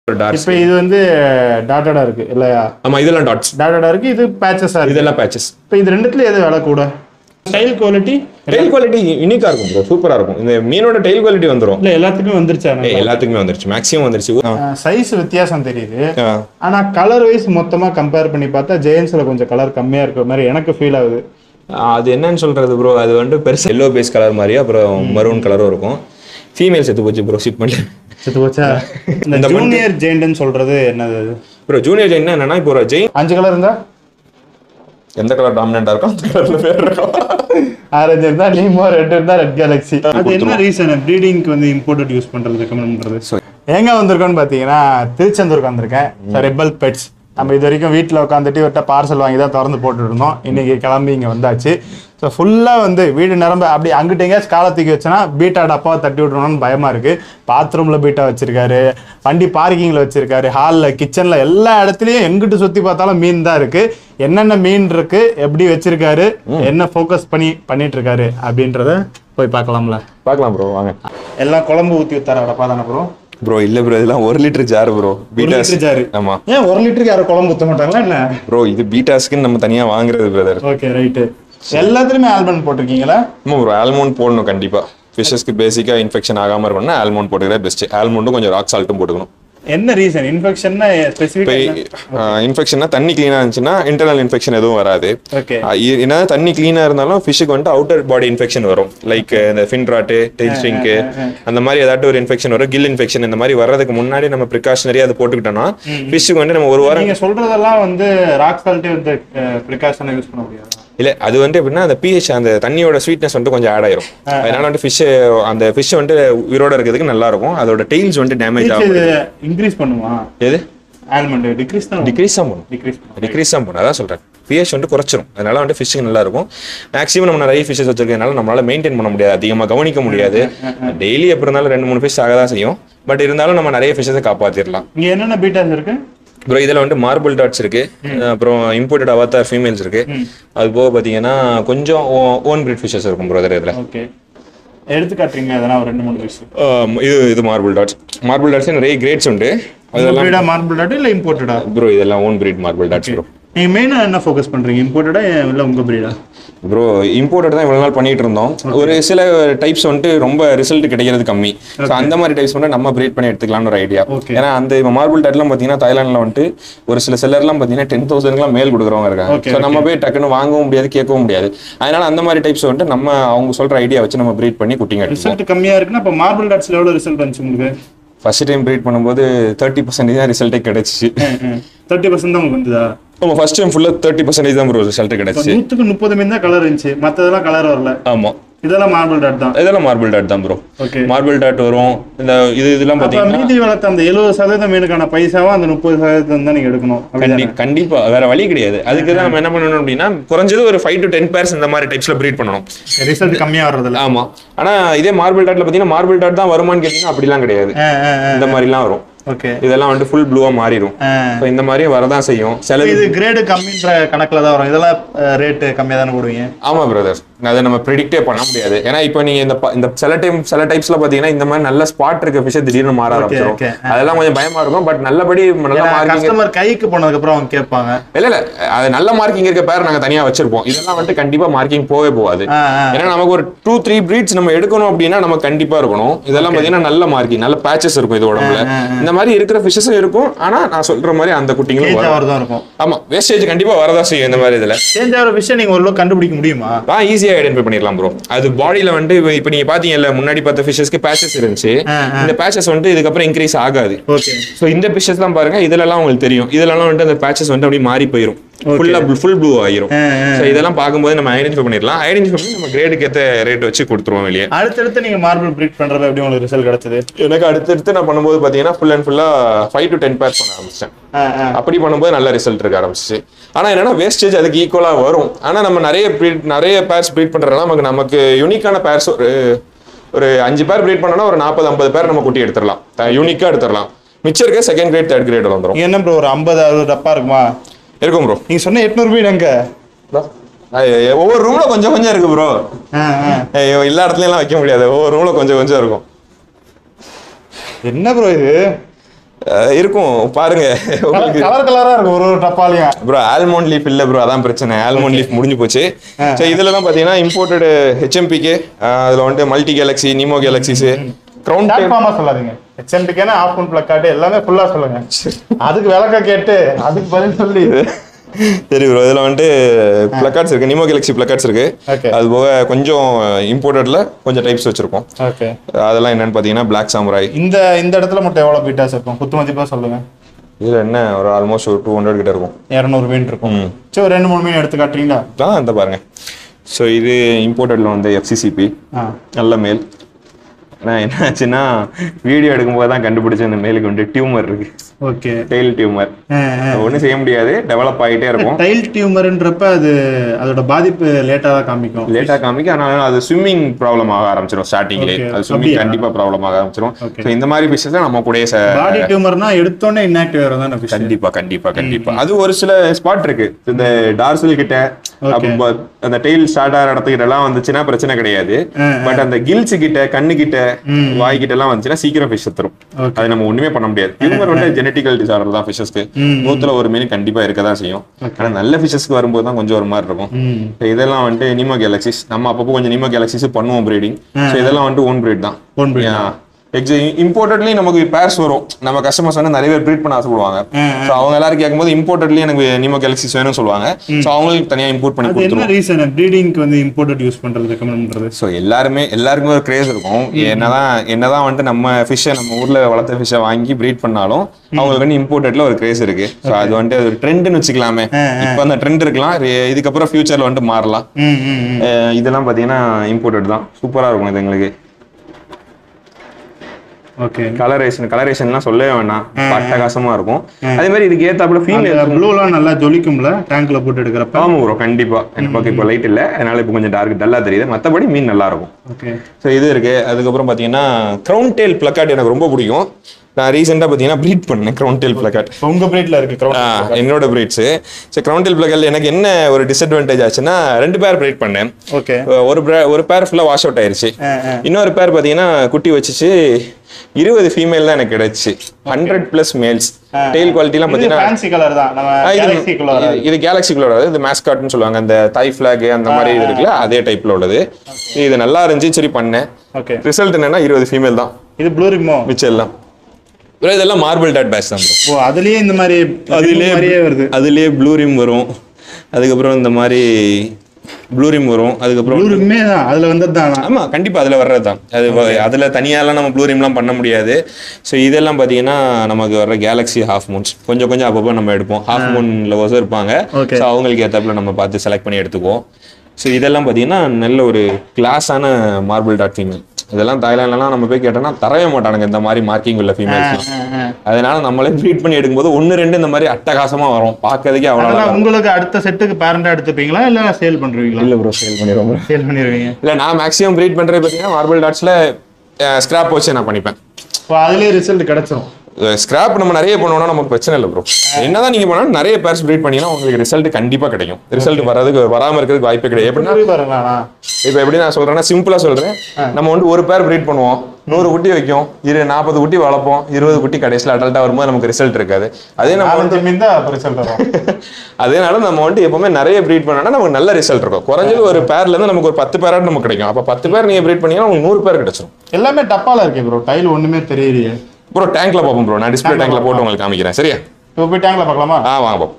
Dark இப்போ இது வந்து டாட்டடா இருக்கு இல்லையா ஆமா இதெல்லாம் டாட்ஸ் டாட்டடா இருக்கு இது பேச்சஸா இருக்கு இதெல்லாம் பேச்சஸ் இப்போ இது ரெண்டுத்துல எது விலை கூட ஸ்டைல் குவாலிட்டி டெயில் குவாலிட்டி யூனிக்கா இருக்கும் ப்ரோ சூப்பரா இருக்கும் இந்த மீனோட டெயில் குவாலிட்டி வந்துரும் இல்ல எல்லாத்துக்குமே வந்துருச்சா ஏய், எல்லாத்துக்குமே வந்துருச்சு மேக்ஸிமம் வந்துருச்சு ஆ. சைஸ் வித்தியாசம் தெரியுது ஆ. ஆனா கலர் வைஸ் மொத்தமா கம்பேர் பண்ணி பார்த்தா ஜெயன்ஸ்ல கொஞ்சம் கலர் கம்மியா இருக்கிற மாதிரி எனக்கு ஃபீல் ஆகுது அது என்னன்னு சொல்றது ப்ரோ அது வந்து பெருசா எல்லோ பேஸ் கலர் மாதிரி அப்புறம் மரூன் கலரும் இருக்கும் ஃபீமேல் செத்து போச்சு ப்ரோ ஷிப் பண்ணி செத்து போச்சா இந்த ஜூனியர் ஜெயின்ட்னு சொல்றது என்னது அது? ப்ரோ ஜூனியர் ஜெயின் என்னன்னா இப்போ ஒரு ஜெயின் அஞ்சு கலர் இருந்தா எந்த கலர் டாமினண்டா இருக்கும் அந்த கலர்ல பேர் இருக்கும் ஆரஞ்சு இருந்தா லீமோ ரெட் இருந்தா ரெட் கேலக்ஸி அது என்ன ரீசன் ப்ரீடிங்க்கு வந்து இம்போர்ட்டட் யூஸ் பண்றது ரெக்கமெண்ட் பண்றது எங்க வந்திருக்கோம்னு பாத்தீங்கன்னா திருச்செந்தூருக்கு வந்திருக்கேன் ரெபல் பெட்ஸ் நம்ம இது வரைக்கும் வீட்டில் உட்காந்துட்டு இவர்கிட்ட பார்சல் வாங்கி தான் திறந்து போட்டுட்டு இருந்தோம் இன்னைக்கு கிளம்பி இங்கே வந்தாச்சு ஸோ ஃபுல்லாக வந்து வீடு நிரம்ப அப்படி அங்கிட்ட எங்கேயாச்சும் காலை தூக்கி வச்சனா பீட்டா டப்பாவை தட்டி விட்றணும்னு பயமாக இருக்குது பாத்ரூமில் பீட்டா வச்சிருக்காரு வண்டி பார்க்கிங்கில் வச்சிருக்காரு ஹாலில் கிச்சனில் எல்லா இடத்துலையும் எங்கிட்டு சுற்றி பார்த்தாலும் மீன் தான் இருக்குது என்னென்ன மீன் இருக்கு எப்படி வச்சிருக்காரு என்ன ஃபோக்கஸ் பண்ணி பண்ணிட்டு இருக்காரு அப்படின்றத போய் பார்க்கலாம்ல பார்க்கலாம் ப்ரோ வாங்க எல்லாம் குழம்பு ஊற்றி ஊத்தார அடப்பா தானே ப்ரோ ப்ரோ இல்ல ப்ரோ இதெல்லாம் ஒரு litre jar bro bettas litre jar. ஆமா ஏன் ஒரு லிட்டருக்கு யாரும் குழம்பு ஊற்ற மாட்டாங்களா என்ன ப்ரோ இது பீட்டாஸ்க்குன்னு நம்ம தனியா வாங்குறது பிரதர் ஓகே ரைட்டு எல்லாத்துலயுமே ஆல்பம் போட்டிருக்கீங்களா ஆமா ப்ரோ ஆல்மோண்ட் போடணும் கண்டிப்பா ஃபிஷஸ்க்கு பேசிக்கா இன்ஃபெக்ஷன் ஆகாம இருக்கணும்னா ஆல்மோண்ட் போட்டுக்கிறதா பெஸ்ட் ஆல்மோண்டும் கொஞ்சம் ராக் சால்ட்டும் போட்டுக்கணும் என்ன ரீசன் இன்ஃபெக்ஷன்னா இப்போ ஸ்பெசிஃபிக் இன்ஃபெக்ஷன்னா தண்ணி க்ளீனா இருந்துச்சுன்னா இன்டர்னல் இன்ஃபெக்ஷன் எதுவும் வராது ஓகே ஆஹ் இ- என்ன தண்ணி க்ளீனா இருந்தாலும் ஃபிஷ்ஷுக்கு வந்துட்டு அவுட்டர் பாடி இன்ஃபெக்ஷன் வரும் லைக் இந்த ஃபின் ராட்டு டெயில் ஸ்ட்ரிங்க்கு அந்த மாதிரி ஏதாட்டும் ஒரு இன்ஃபெக்ஷன் வரும் கில் இன்ஃபெக்ஷன் இந்த மாதிரி வர்றதுக்கு முன்னாடி நம்ம ப்ரிகாஷனரியா அதை போட்டுக்கிட்டோம்னா ஃபிஷ்ஷுக்கு வந்து நம்ம ஒரு வாரம் நீங்க சொல்றதெல்லாம் வந்து ராக் சால்ட்டே வந்து ப்ரிகாஷனை யூஸ் பண்ண முடியாது இல்ல அது வந்து எப்படின்னா அந்த பிஹெச் அந்த தண்ணியோட ஸ்வீட்னஸ் வந்து கொஞ்சம் ஆட் ஆயிரும் அதனால வந்து ஃபிஷ் அந்த ஃபிஷ் வந்து உயிரோட இருக்கிறதுக்கு நல்லா இருக்கும் அதோட டெயில்ஸ் வந்து டேமேஜ் ஆகும் இது இன்க்ரீஸ் பண்ணுமா எது ஆல்மண்ட் டிக்ரீஸ் தான் டிக்ரீஸ் தான் பண்ணும் டிக்ரீஸ் டிக்ரீஸ் தான் பண்ணும் அதான் சொல்றேன் பிஹெச் வந்து குறைச்சிரும் அதனால வந்து ஃபிஷ்ஷுக்கு நல்லா இருக்கும் மேக்ஸிமம் நம்ம நிறைய ஃபிஷஸ் வச்சிருக்கனால நம்மளால மெயின்டைன் பண்ண முடியாது அதிகமாக கவனிக்க முடியாது டெய்லி எப்படி இருந்தாலும் ரெண்டு மூணு ஃபிஷ் ஆக தான் செய்யும் பட் இருந்தாலும் நம்ம நிறைய ஃபிஷஸை காப்பாத்திரலாம் இங்க என்னென்ன பீட்டாஸ் இருக்கு அப்புறம் இதில் வந்து மார்பிள் டாட்ஸ் இருக்கு அப்புறம் இம்போர்ட்டட் அவத்தார் ஃபீமேல்ஸ் இருக்கு அது போக பார்த்தீங்கன்னா கொஞ்சம் ஓன் பிரீட் ஃபிஷஸ் இருக்கும் பிரதர் இதில் ஓகே எடுத்து காட்டுறீங்க அதெல்லாம் ஒரு ரெண்டு மூணு பீஸ் இது இது மார்பிள் டாட்ஸ் மார்பிள் டாட்ஸ் நிறைய கிரேட்ஸ் உண்டு அதெல்லாம் பிரீடா மார்பிள் டாட் இல்ல இம்போர்ட்டடா ப்ரோ இதெல்லாம் own breed marble dots bro நீங்க மெயினா என்ன ஃபோக்கஸ் பண்றீங்க இம்போர்ட்டடா இல்ல உங்க பிரீடா ப்ரோ இம்போர்ட்டட் தான் இவ்வளவு நாள் பண்ணிட்டு இருந்தோம் ஒரு சில டைப்ஸ் வந்துட்டு ரொம்ப ரிசல்ட் கிடைக்கிறது கம்மி ஸோ அந்த மாதிரி டைப்ஸ் வந்து நம்ம பிரீட் பண்ணி எடுத்துக்கலாம்னு ஒரு ஐடியா Okay. ஏன்னா அந்த இப்போ மார்பிள் டாட்லாம் பார்த்தீங்கன்னா தாய்லாண்டில் வந்துட்டு ஒரு சில செல்லர்லாம் பார்த்தீங்கன்னா டென் தௌசண்ட்லாம் மேல் கொடுக்குறவங்க இருக்காங்க Okay, ஸோ நம்ம போய் டக்குன்னு வாங்கவும் முடியாது கேட்கவும் முடியாது அதனால அந்த மாதிரி டைப்ஸ் வந்துட்டு நம்ம அவங்க சொல்ற ஐடியா வச்சு நம்ம பிரீட் பண்ணி குட்டிங்க எடுத்துப்போம் ரிசல்ட் கம்மியா இருக்குன்னா அப்ப மார்பிள் டாட்ஸ்ல எவ்வளவு ரிசல்ட் வந்துச்சு உங்களுக்கு ஃபர்ஸ்ட் டைம் பிரீட் பண்ணும்போது தேர்ட்டி பர்சன்டேஜ் தான் ரிசல்ட்டே கிடைச்சிச்சு தேர்ட்டி பர்சன்ட் தான் உங்களுக்கு வந்ததா நம்ம ஃபர்ஸ்ட் டைம் ஃபுல்லாக தேர்ட்டி பர்சன்டேஜ் தான் ப்ரோ ரிசல்ட் கிடைச்சிச்சு நூத்துக்கு முப்பது மீன் தான் கலர் இருந்துச்சு மத்ததெல்லாம் கலர் வரல ஆமா இதெல்லாம் மார்பிள் டாட் தான் இதெல்லாம் மார்பிள் டாட் தான் ப்ரோ ஓகே மார்பிள் டாட் வரும் இந்த இது இதெல்லாம் அப்ப பார்த்தீங்கன்னா மீதி வளர்த்த அந்த எழுபது சதவீதம் மீனுக்கான பைசாவும் அந்த முப்பது சதவீதம் தான் நீங்க எடுக்கணும் கண்டி கண்டிப்பா வேற வழி கிடையாது அதுக்கு தான் நம்ம என்ன பண்ணணும் அப்படின்னா குறைஞ்சது ஒரு ஃபைவ் டு டென் பேர்ஸ் இந்த மாதிரி டைப்ஸ்ல ப்ரீட் பண்ணணும் ரிசல்ட் கம்மியா வர்றதில்ல ஆமா ஆனா இதே மார்பிள் டாட்ல பாத்தீங்கன்னா மார்பிள் டாட் தான் வருமான்னு கேட்டீங்கன்னா அப்படிலாம் கிடையாது இந்த மாதிரிலாம் வரும் ஓகே இதெல்லாம் வந்து ஃபுல் ப்ளூவா மாறிடும் So இந்த மாதிரி வரதான் செய்யும் சில இது கிரேடு கம்மின்ற கணக்குல தான் வரும் இதெல்லாம் ரேட்டு கம்மியா தானே போடுவீங்க ஆமா பிரதர் அதை நம்ம ப்ரிடிக்டே பண்ண முடியாது ஏன்னா இப்போ நீங்க இந்த ப- இந்த சில டைம் சில டைப்ஸ்ல பாத்தீங்கன்னா இந்த மாதிரி நல்ல ஸ்பாட் இருக்க ஃபிஷ் திடீர்னு மாற ஆரம்பிச்சிடும் okay. அதெல்லாம் கொஞ்சம் பயமா இருக்கும் பட் நல்லபடி நல்ல மார்க்கிங் கஸ்டமர் கைக்கு போனதுக்கு அப்புறம் அவங்க கேட்பாங்க இல்ல இல்ல அது நல்ல மார்க்கிங் இருக்க பேர் நாங்க தனியா வச்சிருப்போம் இதெல்லாம் வந்துட்டு கண்டிப்பா மார்க்கிங் போவே போகாது ஆ, ஆ. ஏன்னா நமக்கு ஒரு டூ த்ரீ பிரீட்ஸ் நம்ம எடுக்கணும் அப்படின்னா நம்ம கண்டிப்பா இருக்கணும் இதெல்லாம் பாத்தீங்கன்னா நல்ல மார்க்கிங் நல்ல பேச்சஸ் இருக்கும் இது உடம்புல இந்த மாதிரி இருக்கிற ஃபிஷஸும் இருக்கும் ஆனா நான் சொல்ற மாதிரி அந்த குட்டிங்களும் சேஞ்ச் வரும் ஆகிறதும் இருக்கும் ஆமா வேஸ்டேஜ் கண்டிப்பா வரதா செய்யும் இந்த மாதிரி இதுல சேஞ்ச் ஆகிற விஷயம் நீங்க ஓரளவு கண்டுபிடிக்க முடியுமா தான் ஈஸியா ஐடென்டிஃபை பண்ணிடலாம் ப்ரோ அது பாடியில வந்து இப்ப- இப்ப நீங்க பாத்தீங்கல்ல முன்னாடி பார்த்த ஃபிஷஸ்க்கு பேச்சஸ் இருந்துச்சு ஆ, இந்த பேச்சஸ் வந்துட்டு இதுக்கப்புறம் இன்க்ரீஸ் ஆகாது ஓகே ஸோ இந்த ஃபிஷஸ் தான் பாருங்க இதுலலாம் உங்களுக்கு தெரியும் இதுலலாம் வந்துட்டு அந்த பேச்சஸ் வந்து அப்படியே மாறி போயிடும் ஃபுல்லா ஃபுல் ப்ளூ ஆயிரும் ஆ, ஆ. ஸோ இதெல்லாம் பார்க்கும்போது நம்ம ஐடென்டிஃபை பண்ணிடலாம் ஐடென்டிஃபை பண்ணி நம்ம கிரேடுக்கு ஏற்ற ரேட் வச்சு கொடுத்துருவோம் வெளியே அடுத்தடுத்து நீங்க மார்பிள் பிரீட் பண்றப்ப எப்படி உங்களுக்கு ரிசல்ட் கிடைச்சது எனக்கு அடுத்தடுத்து நான் பண்ணும்போது பார்த்தீங்கன்னா ஃபுல் அண்ட் ஃபுல்லாக ஃபைவ் டு டென் பேர்ஸ் பண்ண ஆரம்பிச்சேன் அப்படி பண்ணும்போது நல்ல ரிசல்ட் இருக்க ஆரம்பிச்சிச்சு ஆனா என்னன்னா வேஸ்டேஜ் அதுக்கு ஈக்குவலா வரும் ஆனா நம்ம நிறைய breed- நிறைய பேர்ஸ் ப்ரீட் பண்றதுனால நமக்கு நமக்கு யூனிக்கான பேர்ஸ் ஒரு ஒரு அஞ்சு பேர் ப்ரீட் பண்ணோம்னா ஒரு நாற்பது ஐம்பது பேர் நம்ம குட்டி எடுத்துடலாம் யூனிக்கா எடுத்துடலாம் மிச்சம் இருக்க செகண்ட் கிரேட் தேர்ட் கிரேட் வந்துடும் நீங்க என்ன ப்ரோ ஒரு ஐம்பது அறுபது டப்பா இருக்குமா இருக்கும் ப்ரோ நீங்க சொன்ன எட்நூறு மீன் எங்க ஒவ்வொரு ரூம்ல கொஞ்சம் கொஞ்சம் இருக்கு ப்ரோ ஆ, ஆ. எல்லா இடத்துலயும் வைக்க முடியாது ஒவ்வொரு ரூம்ல கொஞ்சம் கொஞ்சம் இருக்கும் என்ன ப்ரோ இது அஹ் இருக்கும் பாருங்க உங்களுக்கு கலர் கலரா இருக்கும் ஒரு ஒரு டப்பாலையும் ப்ரோ ஆல்மோண்ட் லீஃப் இல்ல ப்ரோ அதான் பிரச்சனை ஆல்மோண்ட் லீஃப் முடிஞ்சு போச்சு ஸோ இதுல தான் பாத்தீங்கன்னா இம்போர்ட்டட் ஹெச்எம்பிக்கு அதுல வந்துட்டு multi galaxy nemo galaxies ground பிளாட்ஃபார்மா சொல்லாதீங்க ஹெச்எம்பிக்கான ஆஃப் ஒன் பிளக்காட்டு எல்லாமே ஃபுல்லா சொல்லுங்க அதுக்கு விளக்க கேட்டு அதுக்கு பதில் சொல்லி சரி ப்ரோ இதுல வந்துட்டு பிளக்கார்ட்ஸ் இருக்கு நிமோ கேலக்ஸி பிளக்கார்ட்ஸ் இருக்கு Okay. அது போக கொஞ்சம் இம்போர்ட்டட்ல கொஞ்சம் டைப்ஸ் வச்சிருக்கோம் ஓகே அதெல்லாம் என்னன்னு பாத்தீங்கன்னா பிளாக் சாமுராய் இந்த இந்த இடத்துல மட்டும் எவ்வளவு பீட்டாஸ் இருக்கும் குத்து மதிப்பா சொல்லுங்க இதுல என்ன ஒரு ஆல்மோஸ்ட் ஒரு டூ ஹண்ட்ரட் கிட்ட இருக்கும் இரநூறு மீன் இருக்கும் சரி ஒரு ரெண்டு மூணு மீன் எடுத்து காட்டுறீங்களா தான் இந்த பாருங்க ஸோ இது இம்போர்ட்டட்ல வந்து எஃப்சிசிபி ஆ நல்ல மேல் ஆனால் என்ன ஆச்சுன்னா வீடியோ எடுக்கும்போது தான் கண்டுபிடிச்ச இந்த மேலுக்கு வந்து டியூமர் இருக்கு ஓகே டெயில் டியூமர் ஒன்றும் செய்ய முடியாது டெவலப் ஆகிட்டே இருக்கும் டைல் டியூமர்ன்றப்ப அது அதோட பாதிப்பு லேட்டா தான் காமிக்கும் லேட்டாக காமிக்க ஆனால் அது ஸ்விம்மிங் ப்ராப்ளம் ஆக ஆரம்பிச்சிடும் ஸ்டார்டிங்லேயே Okay, அது ஸ்விம்மிங் அப்படியா? கண்டிப்பாக ப்ராப்ளம் ஆக ஆரம்பிச்சிடும் Okay. ஸோ இந்த மாதிரி விஷயத்தை நம்ம கூடயே ச- பாடி டியூமர்னா எடுத்தோடனே இன்ஆக்டிவ் ஆகும் தானே fish? கண்டிப்பா கண்டிப்பா கண்டிப்பா அது ஒரு சில ஸ்பாட் இருக்கு இந்த டார்சல் கிட்ட அப்ப அந்த டெயில் ஸ்டார்ட் ஆகிற இடத்துக்கிட்ட எல்லாம் வந்துச்சுன்னா பிரச்சனை கிடையாது பட் அந்த கில்ஸ் கிட்ட கண்ணு கிட்ட வாய் கிட்ட எல்லாம் வந்துச்சுன்னா சீக்கிரம் ஃபிஷ் செத்துரும் Okay. அது நம்ம ஒண்ணுமே பண்ண முடியாது டியூமர் வந்து ஜெனட்டிக்கல் டிசார்டர் தான் ஃபிஷஸ்க்கு நூத்துல ஒரு மீன் கண்டிப்பா இருக்க தான் செய்யும் ஆனா நல்ல ஃபிஷஸ்க்கு வரும்போது தான் கொஞ்சம் ஒரு மாதிரி இருக்கும் ம் So இதெல்லாம் வந்துட்டு நிமோ கேலக்சிஸ் நம்ம அப்பப்போ கொஞ்சம் நிமோ கேலக்சிஸ் பண்ணுவோம் பிரீடிங் ஸோ இதெல்லாம் வந்துட்டு ஓன் பிரீட் தான் Own breed எக்ஸ இம்போர்ட்டட்லயும் நமக்கு பேர்ஸ் வரும் நம்ம கஸ்டமர்ஸ் வந்து நிறைய பேர் ப்ரீட் பண்ண ஆசைப்படுவாங்க ஸோ அவங்க எல்லாரும் கேட்கும்போது இம்போர்ட்டட்லயும் எனக்கு நிமோ கேலக்சிஸ் வேணும்னு சொல்லுவாங்க ஸோ அவங்களுக்கு தனியா இம்போர்ட் பண்ணி அது கொடுத்துருவோம் என்ன ரீசன் ப்ரீடிங்க்கு வந்து இம்போர்ட்டட் யூஸ் பண்றது ரெக்கமெண்ட் பண்றது ஸோ எல்லாருமே எல்லாருக்குமே ஒரு கிரேஸ் இருக்கும் என்னதான் என்னதான் வந்துட்டு நம்ம ஃபிஷ்ஷை நம்ம ஊர்ல வளர்த்த ஃபிஷ்ஷை வாங்கி ப்ரீட் பண்ணாலும் அவங்களுக்கு வந்து இம்போர்ட்டட்ல ஒரு கிரேஸ் இருக்கு ஸோ அது வந்துட்டு ஒரு ட்ரெண்ட்னு வச்சுக்கலாமே இப்போ அந்த ட்ரெண்ட் இருக்கலாம் இது- இதுக்கப்புறம் ஃபியூச்சர்ல வந்துட்டு மாறலாம் ம் ம் ம். அஹ் இதெல்லாம் பார்த்தீங்கன்னா இம்போர்ட்டட் தான் சூப்பரா இருக்கும் இது எங்களுக்கு ஓகே கலரேஷன் கலரேஷன்லாம் சொல்லவே வேணாம் அட்டகாசமா இருக்கும் அதே மாதிரி இதுக்கு ஏத்தாப்புல ஃபீமேல் அந்த ப்ளூலாம் நல்லா ஜொலிக்கும்ல டேங்க்ல போட்டு எடுக்கிறப்ப ஆமா ப்ரோ கண்டிப்பா எனக்கு பக்கம் இப்போ லைட் இல்ல அதனால இப்போ கொஞ்சம் டார்க் டல்லா தெரியுது மத்தபடி மீன் நல்லா இருக்கும் ஓகே ஸோ இது இருக்கு அதுக்கப்புறம் பாத்தீங்கன்னா க்ரௌன் டெயில் பிளக்கார்ட் எனக்கு ரொம்ப பிடிக்கும் நான் ரீசெண்டாக பார்த்தீங்கன்னா ப்ரீட் பண்ணேன் க்ரௌன் டெயில் பிளக்கார்ட் உங்க பிரீட்ல இருக்கு crowd. என்னோட பிரீட்ஸ் ஸோ க்ரௌன் டெயில் பிளக்கார்ட்ல எனக்கு என்ன ஒரு டிஸ்அட்வான்டேஜ் ஆச்சுன்னா ரெண்டு பேர் ப்ரீட் பண்ணேன் ஓகே ஒரு pair- ஒரு பேர் ஃபுல்லாக வாஷ் அவுட் ஆயிருச்சு ஆ, ஆ. இன்னொரு பேர் பார்த்தீங்கன்னா குட்டி வச்சுச்சு இருபது ஃபீமேல் தான் எனக்கு கிடைச்சு ஹண்ட்ரட் ப்ளஸ் மேல்ஸ் டெயில் குவாலிட்டிலாம் இது பார்த்தீங்கன்னா ஃபேன்சி கலர் தான் நம்ம ஆ, இது- கேலக்ஸி கலர் இது- இது கேலக்சிக்குள்ள வராது இது மேஸ்காட்னு சொல்லுவாங்க அந்த தை ஃபிளாக் அந்த மாதிரி இது இருக்குல்ல அதே டைப்ல உள்ளது இது நல்லா இருந்துச்சு சரி பண்ணேன் ஓகே ரிசல்ட் என்னன்னா இருபது ஃபீமேல் தான் இது ப்ளூ ரிமோ மிச்சம் எல்லாம் bro, இதெல்லாம் மார்பிள் டாட் பேட்ச் தான் bro. ஓ அதுலயே இந்த மாதிரி அதுலயே மாதிரியே வருது அதுலயே ப்ளூ ரிம் வரும் அதுக்கப்புறம் இந்த மாதிரி ப்ளூ ரிம் வரும் அதுக்கப்புறம் ப்ளூ ரிம்மே தான் அதுல வந்தது தான் ஆமா கண்டிப்பா அதுல வர்றது தான் அது வ- அதுல தனியாலாம் நம்ம ப்ளூ ரிம்லாம் பண்ண முடியாது ஸோ இதெல்லாம் பாத்தீங்கன்னா நமக்கு வர்ற கேலக்ஸி ஹாஃப் மூன்ஸ் கொஞ்சம் கொஞ்சம் அப்பப்போ நம்ம எடுப்போம் ஹாஃப் மூன் லவர்ஸும் இருப்பாங்க Okay. ஸோ அவங்களுக்கு ஏத்தாப்புல நம்ம பார்த்து செலக்ட் பண்ணி எடுத்துக்குவோம் ஸோ இதெல்லாம் பாத்தீங்கன்னா நல்ல ஒரு கிளாஸான மார்பிள் டாட் ஃபீமேல் இதெல்லாம் தாய்லாண்ட்லாம் நம்ம போய் கேட்டோம்னா தரவே மாட்டானுங்க இந்த மாதிரி மார்க்கிங் உள்ள ஃபீமேல்ஸ் அதனால நம்மளே ப்ரீட் பண்ணி எடுக்கும்போது ஒன்று ரெண்டு இந்த மாதிரி அட்டகாசமா வரும் பார்க்கறதுக்கே அவ்வளோ அதெல்லாம் உங்களுக்கு அடுத்த செட்டுக்கு பேரண்டா எடுத்துப்பீங்களா இல்ல சேல் பண்றீங்களா இல்லை ப்ரோ சேல் பண்ணிடுவோம் bro. சேல் பண்ணிடுவீங்க இல்ல நான் மேக்ஸிமம் ப்ரீட் பண்றது பார்த்தீங்கன்னா மார்பிள் டாட்ஸ்ல ஸ்கிராப் வச்சு நான் பண்ணிப்பேன் இப்போ அதுலயே ரிசல்ட் கிடைச்சிரும் ஸ்கிராப் நம்ம நிறைய பண்ணுவோம்னா நமக்கு பிரச்சனை இல்லை ப்ரோ என்னதான் நீங்க பண்ணாலும் நிறைய பேர்ஸ் ப்ரீட் பண்ணீங்கன்னா உங்களுக்கு ரிசல்ட் கண்டிப்பா கிடைக்கும் ரிசல்ட் வர்றதுக்கு வராம இருக்கிறதுக்கு வாய்ப்பே கிடையாது எப்படின்னா புரியுது பாருங்களா இப்போ எப்படி நான் சொல்றேன்னா சிம்பிளா சொல்றேன் நம்ம வந்து ஒரு பேர் ப்ரீட் பண்ணுவோம் நூறு குட்டி வைக்கும் இரு நாற்பது குட்டி வளர்ப்போம் இருபது குட்டி கடைசியில் அடல்ட்டா வரும்போது நமக்கு ரிசல்ட் இருக்காது அதே நம்ம நாலஞ்சு மீன் தான் ரிசல்ட் வரும் அதனால நம்ம வந்துட்டு எப்பவுமே நிறைய ப்ரீட் பண்ணோம்னா நமக்கு நல்ல ரிசல்ட் இருக்கும் குறைஞ்சது ஒரு பேர்ல இருந்து நமக்கு ஒரு பத்து பேராட்டு நமக்கு கிடைக்கும் அப்ப பத்து பேர் நீங்க ப்ரீட் பண்ணீங்கன்னா உங்களுக்கு நூறு பேர் கிடைச்சிரும் எல்லாமே டப்பால இருக்கு ப்ரோ டைல் ஒண்ணுமே தெரியலையே ப்ரோ டேங்க்ல பார்ப்போம் ப்ரோ நான் டிஸ்பிளே டேங்க்ல போட்டு உங்களுக்கு காமிக்கிறேன் சரியா இப்போ போய் டேங்க்ல பார்க்கலாமா ஆ வாங்க பாப்போம்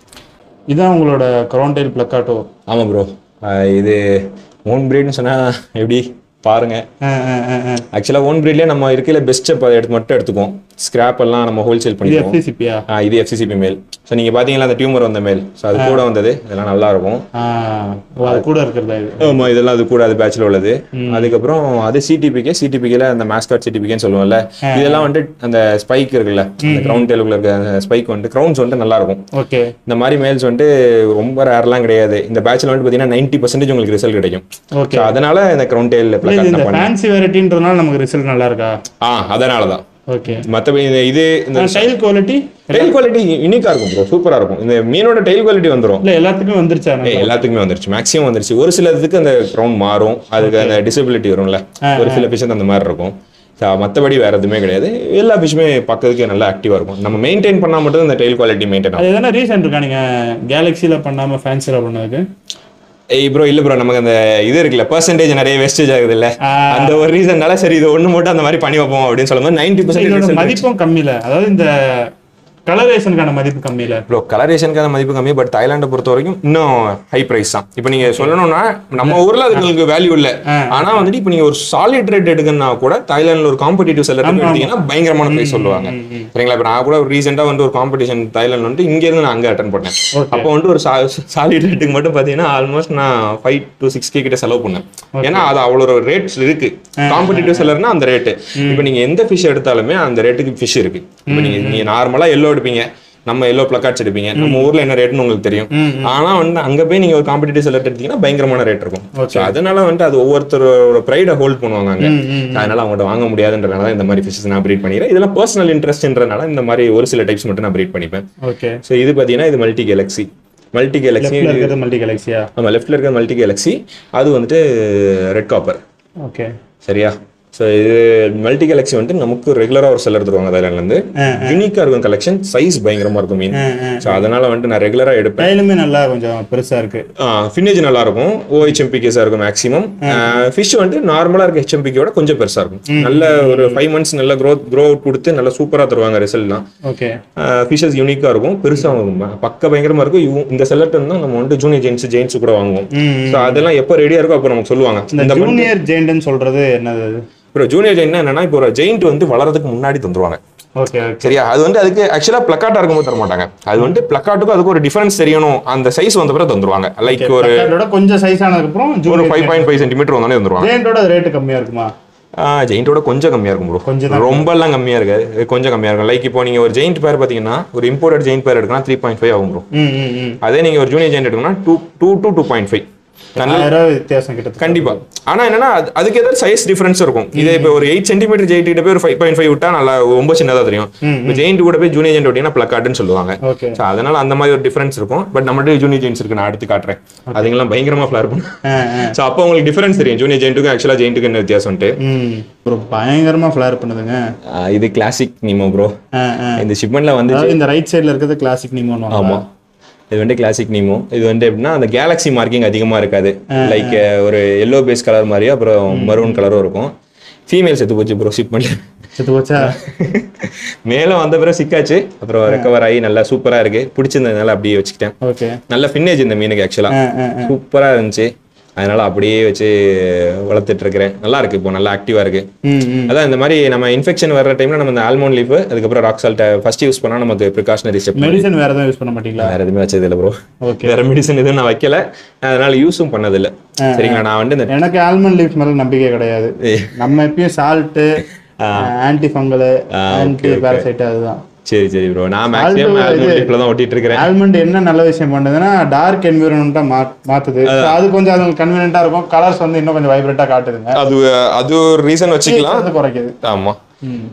இதான் உங்களோட க்ரௌன் டைல் பிளக்காட்டோ ஆமா ப்ரோ இது ஓன் பிரீட்னு சொன்னா எப்படி பாருங்க ஆக்சுவலாக ஓன் பிரீட்லேயே நம்ம இருக்கையில பெஸ்ட்டை எடுத்து மட்டும் எடுத்துக்குவோம் ஸ்கிராப் எல்லாம் நம்ம ஹோல்சேல் இது பண்ணிடுவோம் எஃப்சிசிபியா ஆ, இது எஃப்சிசிபி மேல் ஸோ நீங்க பாத்தீங்களா அந்த டியூமர் வந்த மேல் ஸோ அது கூட வந்தது இதெல்லாம் நல்லா இருக்கும் அது கூட இருக்கிறதா இது ஆமா இதெல்லாம் அது கூட அது பேட்ச்ல உள்ளது அதுக்கப்புறம் அது சிடிபிகே சிடிபிகேல அந்த மாஸ்காட் சிடிபிகேன்னு சொல்லுவோம்ல இதெல்லாம் வந்துட்டு அந்த ஸ்பைக் இருக்குல்ல அந்த கிரவுண்ட் டேலுக்குள்ள இருக்க அந்த ஸ்பைக் வந்துட்டு கிரவுண்ட்ஸ் வந்துட்டு நல்லா இருக்கும் ஓகே இந்த மாதிரி மேல்ஸ் வந்துட்டு ரொம்ப ரேர்லாம் கிடையாது இந்த பேட்ச்ல வந்துட்டு பாத்தீங்கன்னா நைன்டி பர்சன்டேஜ் உங்களுக்கு ரிசல்ட் கிடைக்கும் ஓகே So, அதனால இந்த கிரவுண்ட் டேல் இது இந்த ஃபேன்சி வெரைட்டின்றதுனால நமக்கு ரிசல்ட் நல்லா இருக்கா ஆ அதனால தான் ஓகே மற்றபடி இந்த இது இந்த டைல் குவாலிட்டி டெயில் குவாலிட்டி யூனிக்கா இருக்கும் ப்ரோ சூப்பரா இருக்கும் இந்த மீனோட டெயில் குவாலிட்டி வந்துரும் இல்ல எல்லாத்துக்குமே வந்துருச்சா ஏய், எல்லாத்துக்குமே வந்துருச்சு மேக்ஸிமம் வந்துருச்சு ஒரு சிலதுக்கு அந்த க்ரௌண்ட் மாறும் அதுக்கு அந்த டிசபிலிட்டி வரும்ல ஒரு சில பேஷண்ட் அந்த மாதிரி இருக்கும் மற்றபடி வேற எதுவுமே கிடையாது எல்லா ஃபிஷ்ஷுமே பார்க்கறதுக்கு நல்லா ஆக்டிவாக இருக்கும் நம்ம மெயின்டைன் பண்ணால் மட்டும் இந்த டெயில் குவாலிட்டி மெயின்டைன் ஆகும் அது எதனா ரீசன் இருக்கா நீங்க கேலக்ஸில பண்ணாம ஃபேன்சில பண்ணதுக்கு ஏய் ப்ரோ இல்ல ப்ரோ நமக்கு அந்த இது இருக்குல்ல பர்சன்டேஜ் நிறைய வேஸ்டேஜ் ஆகுது இல்ல ஆ. அந்த ஒரு ரீசன்னால சரி இது ஒண்ணு மட்டும் அந்த மாதிரி பண்ணி வைப்போம் அப்படின்னு சொல்லும்போது நைன்டி இதோட பர்சன்டேஜ் மதிப்பும் கம்மியில அதாவது இந்த கலரேஷனுக்கான மதிப்பு கம்மியில ப்ரோ கலரேஷனுக்கான மதிப்பு கம்மி பட் தாய்லாண்டை பொறுத்த வரைக்கும் இன்னும் ஹை பிரைஸ் தான் இப்போ நீங்க சொல்லணும்னா நம்ம ஊர்ல அதுக்கு உங்களுக்கு வேல்யூ இல்ல ஆனா வந்துட்டு இப்போ நீங்க ஒரு சாலிட் ரேட் எடுக்கணும்னா கூட தாய்லாந்துல ஒரு காம்படிட்டிவ் செல்லர் எடுத்தீங்கன்னா பயங்கரமான பிரைஸ் சொல்லுவாங்க சரிங்களா இப்போ நான் கூட ரீசெண்டா வந்து ஒரு காம்படிஷன் தாய்லாந்து வந்து இங்க இருந்து நான் அங்க அட்டன் பண்ணேன் அப்போ வந்துட்டு ஒரு சாலிட் ரேட்டுக்கு மட்டும் பாத்தீங்கன்னா ஆல்மோஸ்ட் நான் ஃபைவ் டு சிக்ஸ் கே கிட்ட செலவு பண்ணேன் ஏன்னா அது அவ்வளோ ரேட்ஸ் இருக்கு காம்படிட்டிவ் செல்லர்னா அந்த ரேட்டு இப்போ நீங்க எந்த ஃபிஷ் எடுத்தாலுமே அந்த ரேட்டுக்கு ஃபிஷ் இருக்கு இப்போ நீங்க நீங்க நார்மலா எல்லோ எடுப்பீங்க நம்ம எல்லோ பிளக்கார்ட்ஸ் எடுப்பீங்க நம்ம ஊர்ல என்ன ரேட்னு உங்களுக்கு தெரியும் ஆனா வந்து அங்க போய் நீங்க ஒரு காம்படிட்டிவ் செல்லர் எடுத்தீங்கன்னா பயங்கரமான ரேட் இருக்கும் So, அதனால வந்துட்டு அது ஒவ்வொருத்தரோட ப்ரைட ஹோல்ட் பண்ணுவாங்க அங்க அதனால அவங்கள்ட்ட வாங்க முடியாதுன்றனால தான் இந்த மாதிரி ஃபிஷஸ் நான் ப்ரீட் பண்ணிக்கிறேன் இதெல்லாம் பர்சனல் இன்ட்ரெஸ்ட்ன்றனால இந்த மாதிரி ஒரு சில டைப்ஸ் மட்டும் நான் ப்ரீட் பண்ணிப்பேன் ஓகே ஸோ இது பாத்தீங்கன்னா இது மல்டி கேலக்ஸி மல்டி கேலக்ஸி லெஃப்ட்ல இருக்கிறது மல்டி கேலக்ஸியா ஆமா லெஃப்ட்ல இருக்க மல்டி கேலக்ஸி அது வந்துட்டு ரெட் காப்பர் ஓகே சரியா ஸோ இது மல்டி கேலக்ஸி வந்துட்டு நமக்கு ரெகுலராக ஒரு செல்லர் தருவாங்க தாய்லாண்ட்லேருந்து யூனிக்காக இருக்கும் கலெக்ஷன் சைஸ் பயங்கரமாக இருக்கும் மீன் ஸோ அதனால வந்துட்டு நான் ரெகுலராக எடுப்பேன் கையிலுமே நல்லா கொஞ்சம் பெருசா இருக்கு ஃபின்னேஜ் நல்லா இருக்கும் ஓஹெச்எம்பி கேஸாக இருக்கும் மேக்ஸிமம் ஃபிஷ் வந்துட்டு நார்மலாக இருக்க ஹெச்எம்பிக்கோட கொஞ்சம் பெருசாக இருக்கும் நல்ல ஒரு ஃபைவ் மந்த்ஸ் நல்ல க்ரோத் க்ரோ அவுட் கொடுத்து நல்லா சூப்பராக தருவாங்க ரிசல்ட்லாம் ஓகே ஃபிஷஸ் யூனிக்காக இருக்கும் பெருசாக இருக்கும் பக்க பயங்கரமாக இருக்கும் இவங்க இந்த செல்லர்ட் தான் நம்ம வந்துட்டு ஜூனியர் ஜெயின்ஸ் ஜெயின்ஸ் கூட வாங்குவோம் ஸோ அதெல்லாம் எப்போ ரெடியாக இருக்கோ அப்போ நமக்கு சொல்லுவாங்க இந்த ஜூனியர் ஜெயின்ட்னு சொல்றது என்னது அது இப்போ ஜூனியர் ஜெயின் என்னன்னா இப்போ ஒரு ஜெயிண்ட் வந்து வளர்றதுக்கு முன்னாடி தந்துருவாங்க ஓகே ஓகே சரியா அது வந்து அதுக்கு ஆக்சுவலா பிளக்காட்டா இருக்கும்போது தர மாட்டாங்க அது வந்து பிளக்காட்டுக்கும் அதுக்கு ஒரு டிஃபரன்ஸ் தெரியணும் அந்த சைஸ் வந்த பிறகு தந்துருவாங்க லைக் ஒரு அதோட கொஞ்சம் சைஸ் ஆனதுக்கு அப்புறம் ஒரு junior five point five centimetre வந்தாலே தந்துருவாங்க ஜெயிண்டோட ரேட்டு கம்மியா இருக்குமா ஜெயிண்டோட கொஞ்சம் கம்மியா இருக்கும் ப்ரோ கொஞ்சம் ரொம்பலாம் கம்மியா இருக்காது கொஞ்சம் கம்மியா இருக்கும் லைக் இப்போ நீங்க ஒரு ஜெயிண்ட் பேர் பாத்தீங்கன்னா ஒரு இம்போர்ட்டட் ஜெயிண்ட் பேர் எடுக்கணும் த்ரீ பாயிண்ட் ஃபைவ் ஆகும் ப்ரோ ம் ம் ம் அதே நீங்க ஒரு ஜூனியர் ஜெயிண்ட் எடுக்கணும்னா two two two two point five ஆயிரம் ரூபாய் வித்தியாசம் கிட்ட கண்டிப்பா ஆனா என்னன்னா அது- அதுக்கு ஏதாவது சைஸ் டிஃபரன்ஸ் இருக்கும் இதே இப்போ ஒரு எயிட் சென்டிமீட்டர் ஜெயிண்ட் கிட்ட போய் ஒரு ஃபைவ் பாயிண்ட் ஃபைவ் விட்டா நல்லா ரொம்ப சின்னதா தெரியும் இப்போ ஜெயிண்ட் கூட போய் ஜூனியர் ஜெயிண்ட் விட்டீங்கன்னா பிளக்காட்டுன்னு சொல்லுவாங்க ஓகே ஸோ அதனால அந்த மாதிரி ஒரு டிஃபரன்ஸ் இருக்கும் பட் நம்மகிட்ட ஜூனியர் ஜெயின்ஸ் இருக்கு நான் அடுத்து காட்டுறேன் அதுங்கெல்லாம் பயங்கரமா ஃபிளர் பண்ணும் ஆ ஆ ஸோ அப்போ உங்களுக்கு டிஃபரன்ஸ் தெரியும் ஜூனியர் ஜெயின்ட்டுக்கும் ஆக்சுவலா ஜெயின்ட்டுக்கு என்ன வித்தியாசம்ட்டு ம் ப்ரோ பயங்கரமா ஃபிளேர் பண்ணுதுங்க இது கிளாசிக் நீமோ ப்ரோ ஆ ஆ இந்த ஷிப்மெண்ட்ல வந்து அதாவது இந்த ரைட் சைடுல இருக்கிறது கிளாசிக் நீமோன்னு ஆமா இது வந்து கிளாசிக் நீமோ இது வந்து எப்படின்னா அந்த கேலக்ஸி மார்க்கிங் அதிகமா இருக்காது லைக் ஒரு எல்லோ பேஸ் கலர் மாதிரியும் அப்புறம் மரூன் கலரும் இருக்கும் ஃபீமேல் செத்து போச்சு ப்ரோ ஷிப்மெண்ட்ல செத்து போச்சா மேலே வந்த பிறகு சிக்காச்சு அப்புறம் ரெக்கவர் ஆகி நல்லா சூப்பரா இருக்கு பிடிச்சிருந்ததுனால அப்படியே வச்சுக்கிட்டேன் ஓகே நல்ல ஃபின்னேஜ் இந்த மீனுக்கு ஆக்சுவலா ஆ ஆ ஆ. சூப்பரா இருந்துச்சு அதனால அப்படியே வச்சு வளர்த்துட்டு இருக்கிறேன் நல்லா இருக்கு இப்போ நல்லா ஆக்டிவா இருக்கு ம் ம் அதான் இந்த மாதிரி நம்ம இன்ஃபெக்ஷன் வர்ற டைம்ல நம்ம இந்த ஆல்மோன் லீஃப் அதுக்கப்புறம் ராக் சால்ட் ஃபர்ஸ்ட் யூஸ் பண்ணா நமக்கு ப்ரிகாஷனரி ஸ்டெப் மெடிசன் வேற எதுவும் யூஸ் பண்ண மாட்டீங்களா வேற எதுவுமே வச்சது இல்லை ப்ரோ ஓகே வேற மெடிசன் எதுவும் நான் வைக்கல அதனால யூஸும் பண்ணதில்லை சரிங்களா நான் வந்து இந்த எனக்கு ஆல்மண்ட் லீஃப் மேல நம்பிக்கை கிடையாது நம்ம எப்பயும் salt anti fungal anti parasite அதுதான் சரி சரி ப்ரோ நான் மேக்ஸிமம் ஆல்மோன் லீஃப்ல தான் ஒட்டிட்டு இருக்கிறேன் ஆல்மண்ட் என்ன நல்ல விஷயம் பண்ணுதுன்னா டார்க் என்விரான்மெண்ட்டா மாத்துது So அது கொஞ்சம் அது கன்வீனியன்ட்டா இருக்கும் கலர்ஸ் வந்து இன்னும் கொஞ்சம் வைப்ரண்டா காட்டுதுங்க அது அது ஒரு ரீசன் வச்சுக்கலாம் அது குறைக்குது ஆமா ம்.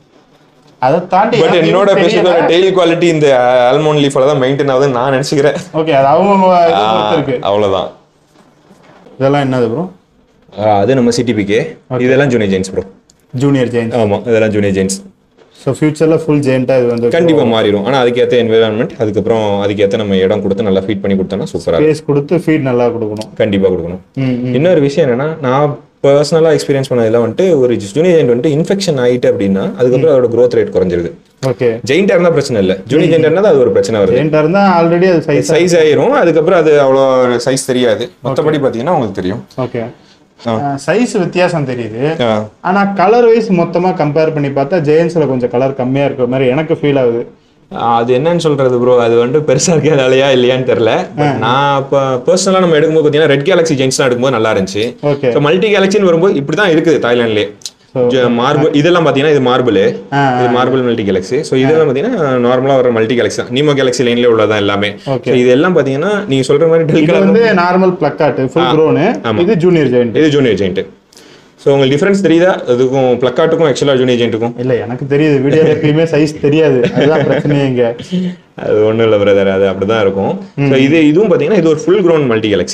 அதை தாண்டி பட் என்னோட ஃபிஷ்ஷோட டெய்லி குவாலிட்டி இந்த ஆல்மோன் லீஃப்ல தான் மெயின்டைன் ஆகுதுன்னு நான் நினைச்சுக்கிறேன் ஓகே அது அவங்க இதை பொறுத்து இருக்கு அவ்வளவுதான் இதெல்லாம் என்னது ப்ரோ ஆ, அது நம்ம சிடிபிக்கு இதெல்லாம் junior giants bro junior giant ஆமா இதெல்லாம் ஜூனியர் ஜெயின்ஸ் ஸோ ஃபியூச்சர்ல ஃபுல் ஜெயின்ட்டா இது வந்து கண்டிப்பா மாறிடும் ஆனா அதுக்கேற்ற என்விரான்மெண்ட் அதுக்கப்புறம் அதுக்கேற்ற நம்ம இடம் கொடுத்து நல்லா ஃபீட் பண்ணி கொடுத்தோம்னா சூப்பரா ஸ்பேஸ் கொடுத்து ஃபீட் நல்லா கொடுக்கணும் கண்டிப்பா கொடுக்கணும் ம் ம். இன்னொரு விஷயம் என்னன்னா நான் பர்சனலாக எக்ஸ்பீரியன்ஸ் பண்ணதில் வந்துட்டு ஒரு ஜூனியர் ஜெயின்ட் வந்துட்டு இன்ஃபெக்ஷன் ஆயிட்டு அப்படின்னா அதுக்கப்புறம் அதோட growth ரேட் குறைஞ்சிருது ஓகே ஜெயின்டா இருந்தா பிரச்சனை இல்லை ஜூனியர் ஜெயின்ட் இருந்தா அது ஒரு பிரச்சனை வருது ஜெயின்ட்டா இருந்தா ஆல்ரெடி அது சைஸ் சைஸ் ஆயிரும் அதுக்கப்புறம் அது அவ்வளோ சைஸ் தெரியாது மற்றபடி பார்த்தீங்கன்னா உங்களுக்கு தெரியும் ஓகே சைஸ் வித்தியாசம் தெரியுது ஆ. ஆனா கலர் வைஸ் மொத்தமா கம்பேர் பண்ணி பார்த்தா ஜெயின்ஸ்ல கொஞ்சம் கலர் கம்மியா இருக்கிற மாதிரி எனக்கு ஃபீல் ஆகுது அது என்னன்னு சொல்றது ப்ரோ அது வந்து பெருசா இருக்கிறதாலயா இல்லையான்னு தெரியல But நான் இப்போ பர்சனலாக நம்ம எடுக்கும்போது பார்த்தீங்கன்னா ரெட் கேலக்ஸி ஜெயின்ஸ்லாம் எடுக்கும்போது நல்லா இருந்துச்சு ஓகே ஸோ மல்டி கேலக்சின்னு வரும்போது இப்படி தான் இருக்குது தாய்லாண்ட்லேயே மார்பிள் இதெல்லாம் பார்த்தீங்கன்னா இது மார்பிள் ஆ, இது மார்பிள் மல்டி கேலக்ஸி ஸோ இதெல்லாம் பார்த்தீங்கன்னா நார்மலாக வர மல்டி கேலக்ஸி தான் நீமோ கேலக்ஸி லைன்லேயே உள்ளதான் எல்லாமே Okay. So இது எல்லாம் பார்த்தீங்கன்னா நீங்க சொல்ற மாதிரி டெல் இது கலர் வந்து நார்மல் பிளக்காட் ஃபுல் க்ரோனு இது ஜூனியர் ஜெயின்ட் இது ஜூனியர் ஜெயிண்ட் ஸோ உங்களுக்கு டிஃபரன்ஸ் தெரியுதா அதுக்கும் பிளக்காட்டுக்கும் ஆக்சுவலாக ஜூனியர் ஜெயிண்ட்டுக்கும் இல்ல எனக்கு தெரியுது வீடியோ எப்பயுமே சைஸ் தெரியாது அதுதான் பிரச்சனையே இங்க அது ஒன்றும் இல்லை பிரதர் அது அப்படிதான் இருக்கும் ஸோ இது இதுவும் பார்த்தீங்கன்னா இது ஒரு ஃபுல் க்ரோன் மல்டி கேலக்ஸி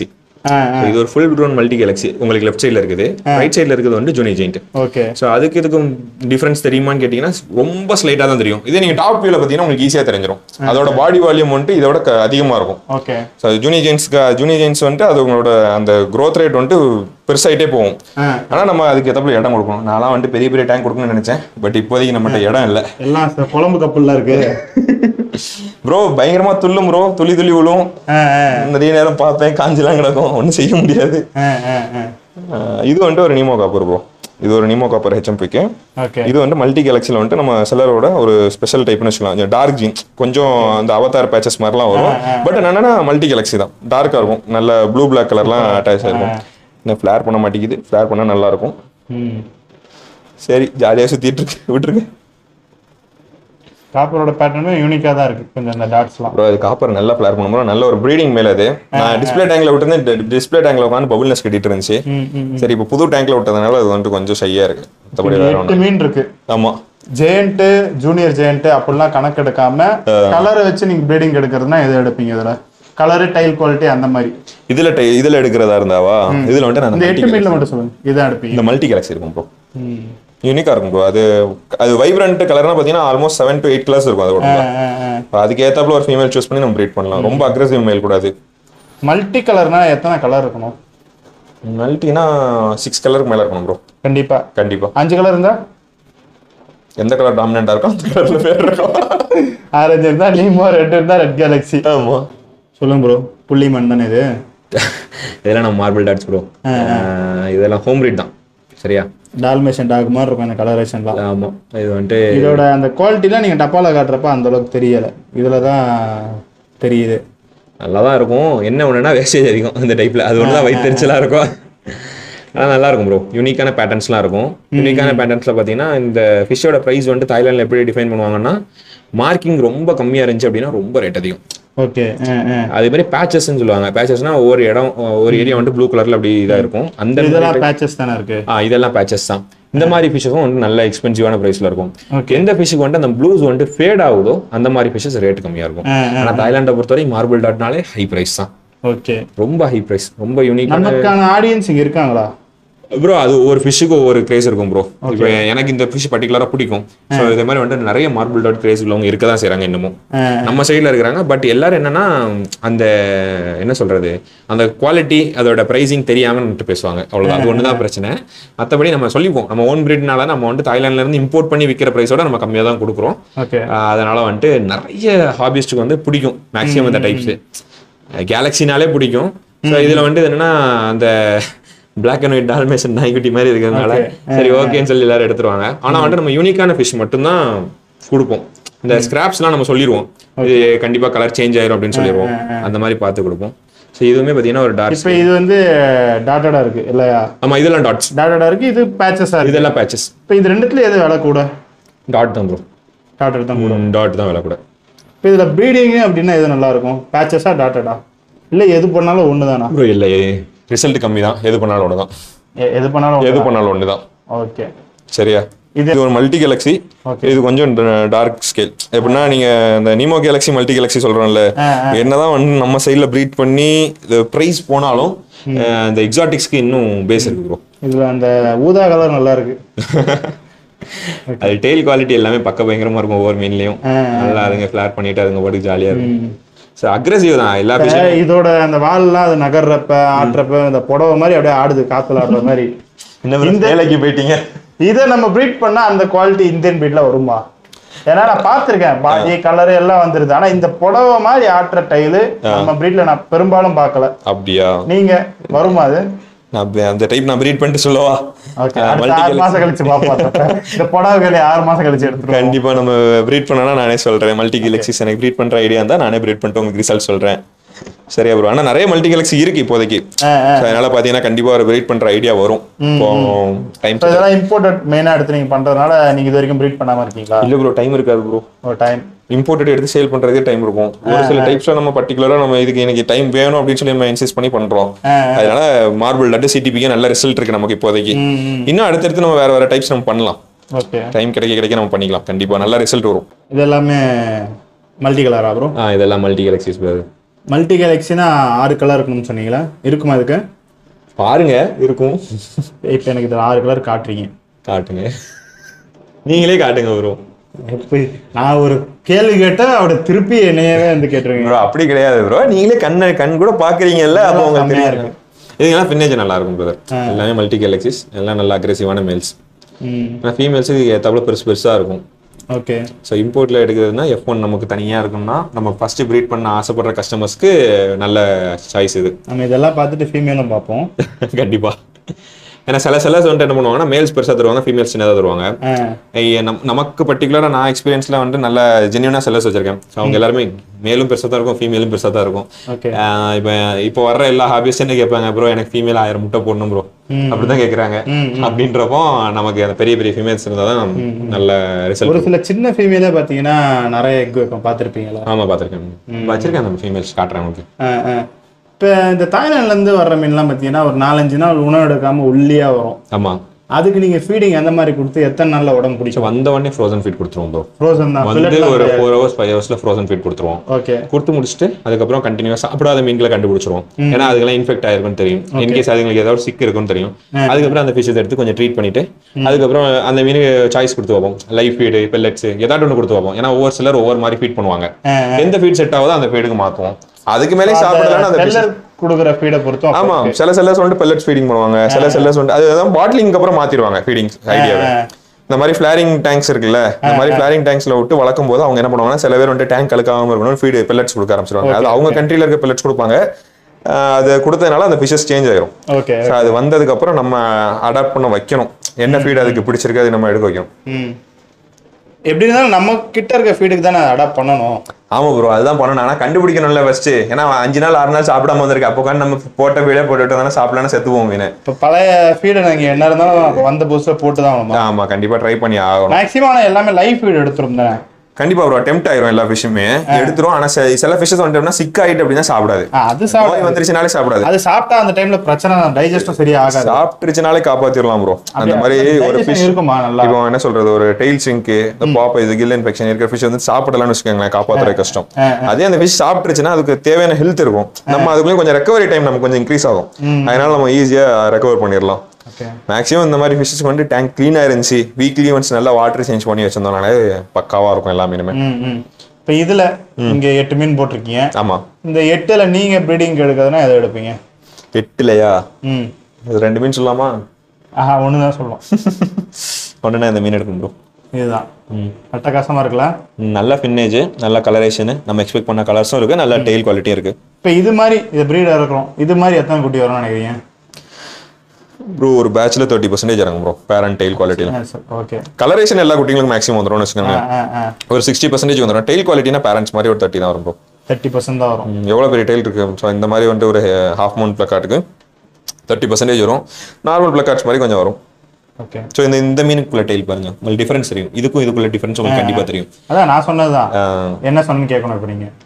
ஆ ஆ இது ஒரு ஃபுல் க்ரோன் மல்டி கேலக்ஸி உங்களுக்கு லெஃப்ட் சைடில் இருக்குது ரைட் சைடில் இருக்குது வந்து ஜூனி ஜெயிண்ட் ஓகே ஸோ அதுக்கு இதுக்கும் டிஃபரன்ஸ் தெரியுமான்னு கேட்டிங்கன்னா ரொம்ப ஸ்லைட்டாக தான் தெரியும் இதே நீங்கள் டாப் வியூவில் பார்த்தீங்கன்னா உங்களுக்கு ஈஸியாக தெரிஞ்சிடும் அதோட பாடி வால்யூம் வந்துட்டு இதோட க- அதிகமா இருக்கும் ஓகே ஸோ ஜூனி ஜெயின்ஸ்க்கு ஜூனி ஜெயின்ஸ் வந்துட்டு அது உங்களோட அந்த growth ரேட் வந்துட்டு பெருசாயிட்டே போகும் ஆ ஆனால் நம்ம அதுக்கு ஏற்றப்பல இடம் கொடுக்கணும் நான்லாம் வந்துட்டு பெரிய பெரிய டேங்க் கொடுக்கணும்னு நினைச்சேன் பட் இப்போதைக்கு நம்மகிட்ட இடம் இல்லை எல்லாம் ச- குழம்பு கப்பல்லாம் இருக்கு ப்ரோ பயங்கரமா துள்ளும் ப்ரோ துளி துளி விழும் ஆ ஆ நிறைய நேரம் பார்ப்பேன் காஞ்சிலாம் கிடக்கும் ஒன்றும் செய்ய முடியாது ஆ ஆ ஆ ஆஹ் இது வந்துட்டு ஒரு நீமோ காப்பர் ப்ரோ இது ஒரு நீமோ காப்பர் ஹெச்எம்பிக்கு ஓகே இது வந்து மல்டி கேலக்சியில் வந்துட்டு நம்ம செல்லரோட ஒரு ஸ்பெஷல் டைப்னு வச்சுக்கலாம் டார்க் ஜீன் கொஞ்சம் அந்த அவதார் பேச்சஸ் மாதிரிலாம் வரும் பட் என்னன்னா மல்டி கேலக்சி தான் டார்க்காக இருக்கும் நல்ல ப்ளூ பிளாக் கலர்லாம் அட்டாச் ஆயிருக்கும் இன்னும் ஃப்ளேர் பண்ண மாட்டேங்குது ஃப்ளேர் பண்ணால் நல்லா இருக்கும் ம் சரி ஜாலியாக சுற்றிட்டு இருக்கு விட்டுருக்கு காப்பரோட பேட்டர்னும் யூனிக்காக தான் இருக்கு கொஞ்சம் அந்த டாட்ஸ்லாம் ப்ரோ அது காப்பர் நல்லா ஃப்ளேர் பண்ணும்போது நல்ல ஒரு ப்ரீடிங் மேல அது நான் டிஸ்பிளே டேங்க்ல விட்டுருந்து டிஸ்பிளே டேங்க்ல உட்காந்து பபுள்னஸ் கட்டிட்டு இருந்துச்சு ம் ம் சரி இப்போ புது டேங்க்ல விட்டதுனால அது வந்துட்டு கொஞ்சம் ஷையா இருக்கு மற்றபடி வேற எட்டு ஒன்றும் மீன் இருக்கு ஆமா ஜெயண்ட் ஜூனியர் ஜெயண்ட் அப்படிலாம் கணக்கு எடுக்காம கலரை வச்சு நீங்க ப்ரீடிங் எடுக்கிறதுனா எது எடுப்பீங்க இதுல கலரு டைல் குவாலிட்டி அந்த மாதிரி இதுல டை- இதுல எடுக்கிறதா இருந்தாவா இதுல வந்துட்டு நான் இந்த multi எட்டு மீன்ல மட்டும் சொல்லுங்க இதான் எடுப்பீங்க இந்த மல்டி கேலக்ஸி இருக்கும் ப்ரோ ம். யூனிக்கா இருக்கும் ப்ரோ அது அது வைப்ரண்ட் கலர்னா பாத்தீங்கன்னா almost seven to eight colours இருக்கும் அதோட ஆ, ஆ, ஆ. அதுக்கு ஏத்தாப்புல ஒரு ஃபீமேல் சூஸ் பண்ணி நம்ம ப்ரீட் பண்ணலாம் ரொம்ப அக்ரெசிவ் மேல் கூடாது மல்டி கலர்னா எத்தனை கலர் இருக்கணும் மல்டினா சிக்ஸ் கலருக்கு மேல இருக்கணும் ப்ரோ கண்டிப்பா கண்டிப்பா அஞ்சு கலர் இருந்தா எந்த கலர் டாமினண்டா இருக்கோ அந்த கலர்ல பேர் இருக்கும் ஆரஞ்சு இருந்தா நீமோ ரெட் இருந்தா ரெட் கேலக்ஸி ஆமா சொல்லுங்க ப்ரோ புள்ளி மண் தானே இது இதெல்லாம் நம்ம மார்பிள் டாட்ஸ் ப்ரோ இதெல்லாம் ஹோம் ரீட் தான் சரியா டால்மேஷன் டாக் மாதிரி இருக்கும் அந்த கலரேஷன்லாம் ஆமா இது வந்துட்டு இதோட அந்த குவாலிட்டிலாம் நீங்க டப்பால காட்டுறப்ப அந்த அளவுக்கு தெரியல இதுல தான் தெரியுது நல்லா தான் இருக்கும் என்ன ஒண்ணுன்னா வேஸ்டேஜ் அதிகம் அந்த டைப்ல அது ஒன்று தான் வயிற்றுச்சலாக இருக்கும் ஆனால் நல்லா இருக்கும் ப்ரோ யூனிக்கான பேட்டர்ன்ஸ்லாம் இருக்கும் யூனிக்கான பேட்டர்ன்ஸ்ல பார்த்தீங்கன்னா இந்த ஃபிஷ்ஷோட ப்ரைஸ் வந்துட்டு தாய்லாண்டில் எப்படி டிஃபைன் பண்ணுவாங்கன்னா மார்க்கிங் ரொம்ப கம்மியாக இருந்துச்சு அப்படின்னா ரொம்ப ரேட் அதிகம் ஓகே அதே மாதிரி பேச்சஸ்ன்னு சொல்லுவாங்க பேச்சஸ்னா ஒவ்வொரு இடம் ஒரு ஏரியா வந்துட்டு ப்ளூ கலர்ல அப்படி இதாக இருக்கும் அந்த இதெல்லாம் பேச்சஸ் தானே இருக்கு ஆ இதெல்லாம் பேச்சஸ் தான் இந்த மாதிரி ஃபிஷ்ஷும் வந்து நல்ல எக்ஸ்பென்சிவான ப்ரைஸ்ல இருக்கும் Okay. எந்த ஃபிஷ்ஷுக்கு வந்துட்டு அந்த ப்ளூஸ் வந்துட்டு ஃபேட் ஆகுதோ அந்த மாதிரி ஃபிஷ்ஷஸ் ரேட் கம்மியா இருக்கும் ஆ, ஆனா தாய்லாண்டை பொறுத்தவரை மார்பிள் டாட்னாலே ஹை பிரைஸ் தான் ஓகே ரொம்ப ஹை பிரைஸ் ரொம்ப யூனிக் நமக்கான ஆடியன்ஸ் இங்க இருக்காங்களா ப்ரோ அது ஒவ்வொரு ஃபிஷ்ஷுக்கு ஒவ்வொரு கிரேஸ் இருக்கும் ப்ரோ இப்போ எனக்கு இந்த ஃபிஷ் பர்டிகுலராக பிடிக்கும் ஸோ இதே மாதிரி வந்துட்டு நிறைய மார்பிள் டாட் கிரேஸ் உள்ளவங்க இருக்க தான் செய்றாங்க இன்னமும் ஆ. நம்ம சைடில் இருக்கிறாங்க பட் எல்லாரும் என்னன்னா அந்த என்ன சொல்றது அந்த குவாலிட்டி அதோட ப்ரைஸிங் தெரியாமன்ட்டு பேசுவாங்க அவ்வளோதான் அது ஒன்று தான் பிரச்சனை மற்றபடி நம்ம சொல்லிப்போம் நம்ம ஓன் பிரீட்னால நம்ம வந்துட்டு தாய்லாந்துல இருந்து இம்போர்ட் பண்ணி விற்கிற ப்ரைஸோட நம்ம கம்மியாக தான் கொடுக்குறோம் ஓகே ஆஹ் அதனால வந்துட்டு நிறைய ஹாபிஸ்ட்டுக்கு வந்து பிடிக்கும் மேக்ஸிமம் இந்த டைப்ஸ் கேலக்ஸினாலே பிடிக்கும் ஸோ இதுல வந்துட்டு என்னன்னா அந்த Black அண்ட் ஒயிட் டால்மேஷன் நாய்க்குட்டி மாதிரி இருக்கிறதுனால சரி ஓகேன்னு சொல்லி எல்லாரும் எடுத்துருவாங்க ஆனா வந்துட்டு நம்ம யூனிக்கான ஃபிஷ் மட்டும்தான் கொடுப்போம் இந்த ஸ்கிராப்ஸ்லாம் நம்ம சொல்லிடுவோம் இது கண்டிப்பா கலர் சேஞ்ச் ஆயிரும் அப்படின்னு சொல்லிடுவோம் அந்த மாதிரி பார்த்து கொடுப்போம் ஸோ இதுவுமே பார்த்தீங்கன்னா ஒரு டாட்ஸ் இப்போ இது வந்து டாட்டடா இருக்கு இல்லையா ஆமா இதெல்லாம் டாட்ஸ் டாட்டடா இருக்கு இது பேச்சஸா இருக்கு இதெல்லாம் பேச்சஸ் இப்போ இது ரெண்டுத்துல எது விலை கூட டாட் தான் ப்ரோ டாட்டட் தான் கூட டாட் தான் விலை கூட இப்போ இதுல ப்ரீடிங் அப்படின்னா எது நல்லா இருக்கும் பேச்சஸா டாட்டடா இல்ல எது பண்ணாலும் ஒன்று தானா ப்ரோ இல்லை ரிசல்ட் கம்மி தான் எது பண்ணாலும் ஒன்று தான் எது பண்ணாலும் எது பண்ணாலும் ஒன்று தான் ஓகே சரியா இது- இது ஒரு மல்டி கேலக்ஸி Okay. இது கொஞ்சம் டார்க் ஸ்கேல் எப்படின்னா நீங்க இந்த நீமோ கேலக்ஸி மல்டி கேலக்ஸி சொல்றோம்ல ஆ, என்னதான் வந்து நம்ம சைடுல ப்ரீட் பண்ணி இது பிரைஸ் போனாலும் அஹ், இந்த எக்ஸாட்டிக்ஸ்க்கு இன்னும் பேஸ் இருக்கு ப்ரோ இதுல அந்த ஊதா கலர் நல்லா இருக்கு அது டெய்ல் குவாலிட்டி எல்லாமே பக்க பயங்கரமா இருக்கும் ஒவ்வொரு மீன்லயும் ஆ, நல்லா அதுங்க ஃபிளார் பண்ணிட்டு அதுங்க பாட்டுக்கு ஜாலியா இருக்கும் ஸோ அக்ரெசிவ் தான் எல்லா இப்ப ஃபிஷும் இதோட அந்த வால்லாம் அது நகர்றப்ப ஆட்டுறப்ப இந்த புடவை மாதிரி அப்படியே ஆடுது காத்துல ஆடுற மாதிரி இந்த வேலைக்கு போயிட்டீங்க இதை நம்ம ப்ரீட் பண்ணா அந்த குவாலிட்டி இந்தியன் ப்ரீட்ல வருமா ஏன்னா நான் பார்த்திருக்கேன் பாடி கலர் எல்லாம் வந்துருது ஆனா இந்த புடவை மாதிரி ஆட்டுற டைலு நம்ம ப்ரீட்ல நான் பெரும்பாலும் பார்க்கல அப்படியா நீங்க வருமா அது நான் அப்ப- அந்த டைப் நான் ப்ரீட் பண்ணிட்டு சொல்லவா ஓகே ஆ, அடுத்த multi ஆறு colour. மாசம் கழிச்சு பாப்போம் அப்ப. இந்த புடவைகளை ஆறு மாசம் கழிச்சு எடுத்துருவோம் கண்டிப்பா நம்ம ப்ரீட் பண்ணனா நானே சொல்றேன் மல்டி கேலக்சிஸ் எனக்கு ப்ரீட் பண்ற ஐடியா இருந்தா நானே ப்ரீட் பண்ணிட்டு உங்களுக்கு ரிசல்ட் சொல்றேன் சரியா ப்ரோ ஆனா நிறைய மல்டி கேலக்சி இருக்கு இப்போதைக்கு ஆ, So, அதனால பாத்தீங்கன்னா கண்டிப்பா ஒரு ப்ரீட் பண்ற ஐடியா வரும் இப்போ டைம் இப்போ இதெல்லாம் இம்போர்ட்டட் மெயினா எடுத்து நீங்க பண்றதுனால நீங்க இது வரைக்கும் ப்ரீட் பண்ணாம இருக்கீங்களா இல்ல ப்ரோ டைம் இருக்காது ப்ரோ ஒரு டைம் இம்போர்ட்டட் எடுத்து சேல் பண்றதே டைம் இருக்கும் ஒரு சில டைப்ஸ்ல நம்ம பர்டிகுலரா நம்ம இதுக்கு எனக்கு டைம் வேணும் அப்படின்னு சொல்லி நம்ம இன்சிஸ்ட் பண்ணி பண்றோம் அதனால மார்பிள் லட்டு சிடிபிக்கு நல்ல ரிசல்ட் இருக்கு நமக்கு இப்போதைக்கு இன்னும் அடுத்தடுத்து நம்ம வேற வேற டைப்ஸ் நம்ம பண்ணலாம் ஓகே டைம் கிடைக்க கிடைக்க நம்ம பண்ணிக்கலாம் கண்டிப்பா நல்ல ரிசல்ட் வரும் இது எல்லாமே மல்டி கலரா ப்ரோ ஆ இதெல்லாம் மல்டி கேலக்சிஸ் மல்டி கேலக்ஸினா ஆறு கலர் இருக்கணும்னு சொன்னீங்களா இருக்குமா இதுக்கு பாருங்க இருக்கும் இப்போ எனக்கு இதில் ஆறு கலர் காட்டுறீங்க காட்டுங்க நீங்களே காட்டுங்க ப்ரோ எப்படி நான் ஒரு கேள்வி கேட்டேன் அவட திருப்பி என்னையவே வந்து கேட்டுருவீங்க ப்ரோ அப்படி கிடையாது ப்ரோ நீங்களே கண்ண கண் கூட பாக்குறீங்கல்ல அப்போ உங்களுக்கு செம்மையா தெரியும் இதுக்கெல்லாம் ஃபின்னேஜ் நல்லா இருக்கும் பிரதர் எல்லாமே மல்டி கேலக்சிஸ் எல்லாம் நல்லா அக்ரெசிவான மேல்ஸ் ம் ஆனால் ஃபீமேல்ஸுக்கு ஏத்தாப்புல பெருசு பெருசா இருக்கும் ஓகே ஸோ இம்போர்ட்ல எடுக்கிறதுனா எஃப் ஒன் நமக்கு தனியா இருக்கும்னா நம்ம ஃபர்ஸ்ட் ப்ரீட் பண்ண ஆசைப்படுற கஸ்டமர்ஸ்க்கு நல்ல சாய்ஸ் இது நம்ம இதெல்லாம் பார்த்துட்டு ஃபீமேலும் பார்ப்போம் கண்டிப்பா ஏன்னா சில செல்லர்ஸ் வந்துட்டு என்ன பண்ணுவாங்கன்னா மேல்ஸ் பெருசா தருவாங்க ஃபீமேல்ஸ் சின்னதாக தருவாங்க ஆ ஐய, நம் நமக்கு பர்டிகுலராக நான் எக்ஸ்பீரியன்ஸ்ல வந்து நல்ல ஜென்யூனா செல்லர்ஸ் வச்சிருக்கேன் So, அவங்க எல்லாருமே மேலும் பெருசா தான் இருக்கும் ஃபீமேலும் பெருசா தான் இருக்கும் ஓகே ஆஹ் இப்போ இப்போ வர்ற எல்லா ஹாபிஸ் என்ன கேட்பாங்க ப்ரோ எனக்கு ஃபீமேல் ஆயிரம் முட்டை போடணும் ப்ரோ அப்படிதான் கேட்குறாங்க அப்படின்றப்போ நமக்கு அந்த பெரிய பெரிய ஃபீமேல்ஸ் இருந்தால் தான் நல்ல ரிசல்ட் ஒரு சில சின்ன ஃபீமேலே பார்த்தீங்கன்னா நிறைய எக் வைக்கும் பார்த்துருப்பீங்களா ஆமா பார்த்துருக்கேன் வச்சிருக்கேன் அந்த ஃபீமேல்ஸ் காட்டுறேன் உங்களுக்கு இப்போ இந்த தாய்லாண்ட்லேருந்து வர்ற மீன்லாம் பார்த்தீங்கன்னா ஒரு நாலஞ்சு நாள் உணவு எடுக்காம உள்ளியா வரும் ஆமா அதுக்கு நீங்க ஃபீடிங் அந்த மாதிரி கொடுத்து எத்தனை நாள்ல உடம்பு ஸோ பிடிக்கும் வந்த உடனே ஃப்ரோசன் ஃபீட் கொடுத்துருவோம் ப்ரோ ஃப்ரோசன் தான் வந்து ஒரு ஃபோர் ஹவர்ஸ் ஃபைவ் ஹவர்ஸ்ல ஃப்ரோசன் ஃபீட் கொடுத்துருவோம் ஓகே கொடுத்து முடிச்சுட்டு அதுக்கப்புறம் கண்டினியூவா சாப்பிடாத மீன்களை கண்டுபிடிச்சிருவோம் ஏன்னா அதுக்கெல்லாம் இன்ஃபெக்ட் ஆயிருக்கும்னு தெரியும் இன்கேஸ் அதுங்களுக்கு ஏதாவது சிக் இருக்கும்னு தெரியும் அதுக்கப்புறம் அந்த ஃபிஷ் எடுத்து கொஞ்சம் ட்ரீட் பண்ணிட்டு அதுக்கப்புறம் அந்த மீனுக்கு சாய்ஸ் கொடுத்து வைப்போம் லைஃப் ஃபீடு பெல்லட்ஸ் ஏதாவது ஒன்று கொடுத்து வைப்போம் ஏன்னா ஒவ்வொரு சிலர் ஒவ்வொரு மாதிரி ஃபீட் பண்ணுவாங்க எந்த ஃபீட் செட் ஆகுதோ அந்த ஃபீடுக்கு மாத்துவோம் அதுக்கு மேலே சாப்பிடலாம் அந்த fish- செல்லர் கொடுக்குற ஃபீடை பொறுத்தும் ஆமா சில செல்லர்ஸ் வந்துட்டு பெல்லட்ஸ் ஃபீடிங் பண்ணுவாங்க சில செல்லர்ஸ் வந்துட்டு அதுதான் பாட்டிலிங்க்கு அப்புறம் மாத்திடுவாங்க ஃபீடிங் ஐடியாவை இந்த மாதிரி ஃபிளாரிங் டேங்க்ஸ் இருக்குல்ல இந்த மாதிரி ஃபிளாரிங் டேங்க்ஸ்ல விட்டு வளர்க்கும் போது அவங்க என்ன பண்ணுவாங்கன்னா சில பேர் வந்துட்டு டேங்க் கலக்காம இருக்கணும் ஃபீடு பெல்லட்ஸ் கொடுக்க ஆரம்பிச்சிருவாங்க அது அவங்க கண்ட்ரில இருக்க பெல்லட்ஸ் கொடுப்பாங்க ஆஹ் அது கொடுத்ததுனால அந்த ஃபிஷஸ் சேஞ்ச் ஆயிரும் ஓகே So அது வந்ததுக்கு அப்புறம் நம்ம அடாப்ட் பண்ண வைக்கணும் என்ன ஃபீட் அதுக்கு பிடிச்சிருக்கு அது நம்ம எடுக்க வைக்கணும் ம் எப்படி இருந்தாலும் நம்ம கிட்ட இருக்க ஃபீடுக்கு தானே அடாப்ட் பண்ணணும் ஆமா ப்ரோ அதுதான் பண்ணணும் ஆனா கண்டுபிடிக்கணும்ல ஃபர்ஸ்ட் ஏன்னா அஞ்சு நாள் ஆறு நாள் சாப்பிடாம வந்திருக்கு அப்போ உட்காந்து நம்ம போட்ட ஃபீடே போட்டுட்டு தானே சாப்பிடலாம் செத்துவோம் மீன் இப்போ பழைய ஃபீடை நாங்கள் என்ன இருந்தாலும் வந்த புதுசில் போட்டு தான் ஆகணுமா ஆமா கண்டிப்பா ட்ரை பண்ணி ஆகணும் மேக்ஸிமம் ஆனால் எல்லாமே லைஃப் ஃபீட் எடுத்துரும் தானே கண்டிப்பா ப்ரோ டெம்ட் ஆயிரும் எல்லா ஃபிஷ்ஷுமே எடுத்துரும் ஆனா சில- சில ஃபிஷஸ் வந்துட்டோம்னா சிக் ஆயிட்டு அப்படின்னா சாப்பிடாது ஆ, அது சாப்பிட நோய் வந்துருச்சுனாலே சாப்பிடாது அது சாப்பிட்டா அந்த டைம்ல பிரச்சனை டைஜஸ்டும் சரியா ஆகாது சாப்பிட்டுருச்சுனாலே காப்பாத்திரலாம் ப்ரோ அந்த மாதிரி ஒரு Digestion ஃபிஷ் இருக்குமா நல்லா இப்போ என்ன சொல்றது ஒரு டெய்ல் சிங்க் இந்த பாப்பா இது கில் இன்ஃபெக்ஷன் இருக்கிற ஃபிஷ் வந்து சாப்பிடலாம்னு வச்சுக்கோங்களேன் காப்பாத்துறது கஷ்டம் அதே அந்த ஃபிஷ் சாப்பிட்டுருச்சுன்னா அதுக்கு தேவையான ஹெல்த் இருக்கும் நம்ம அதுக்குள்ளே கொஞ்சம் ரெக்கவரி டைம் நமக்கு கொஞ்சம் இன்க்ரீஸ் ஆகும் அதனால நம்ம ஈஸியா ரெக்கவர் பண்ணிடலாம் ஓகே மேக்ஸிமம் இந்த மாதிரி ஃபிஷஸ்க்கு வந்து டேங்க் க்ளீனா இருந்துச்சு வீக்லி ஒன்ஸ் நல்லா வாட்டர் சேஞ்ச் பண்ணி வச்சிருந்தோம்னாலே பக்காவா இருக்கும் எல்லா மீனுமே ம் ம் இப்போ இதுல இங்க எட்டு மீன் போட்டிருக்கீங்க ஆமா இந்த எட்டுல நீங்க ப்ரீடிங் எடுக்கிறதுனா எதை எடுப்பீங்க எட்டுலையா ம் இது ரெண்டு மீன் சொல்லலாமா ஆஹா ஒன்று தான் சொல்லுவோம் ஒன்றுனா இந்த மீன் எடுக்கும் ப்ரோ இதுதான் அட்டகாசமா இருக்குல்ல நல்ல ஃபின்னேஜ் நல்ல கலரேஷன் நம்ம எக்ஸ்பெக்ட் பண்ண கலர்ஸும் இருக்கு நல்ல டெய்ல் குவாலிட்டியும் இருக்கு இப்போ இது மாதிரி இது ப்ரீடாக இருக்கிறோம் இது மாதிரி எத்தனை குட்டி வரும்னு நினைக்கிறீங்க ப்ரோ ஒரு பேட்ச்ல தேர்ட்டி பர்சன்டேஜ் இறங்கும் ப்ரோ பேரண்ட் டெய்ல் குவாலிட்டியில் ஓகே கலரேஷன் எல்லா குட்டிங்களுக்கும் மேக்ஸிமம் வந்துரும்னு வச்சுக்கோங்க ஆ ஆ ஒரு சிக்ஸ்டி பர்சன்டேஜ் வந்துடும் டெய்ல் குவாலிட்டினா பேரண்ட்ஸ் மாதிரி ஒரு தேர்ட்டி தான் வரும் ப்ரோ தேர்ட்டி பர்சன்ட் தான் வரும் எவ்வளோ பெரிய டெய்ல் இருக்கு ஸோ இந்த மாதிரி வந்துட்டு ஒரு ஹாஃப் மவுண்ட் பிளக்காட்டுக்கு தேர்ட்டி பர்சன்டேஜ் வரும் நார்மல் பிளக்கார்ட்ஸ் மாதிரி கொஞ்சம் வரும் ஓகே ஸோ இந்த இந்த மீனுக்குள்ள டெய்ல் பாருங்க உங்களுக்கு டிஃபரன்ஸ் தெரியும் இதுக்கும் இதுக்குள்ள டிஃபரன்ஸ் உங்களுக்கு கண்டிப்பா தெரியும் அதான் நான் சொன்னதுதான் ஆஹ் என்ன சொன்னு கேட்கணும் இப்போ நீங்க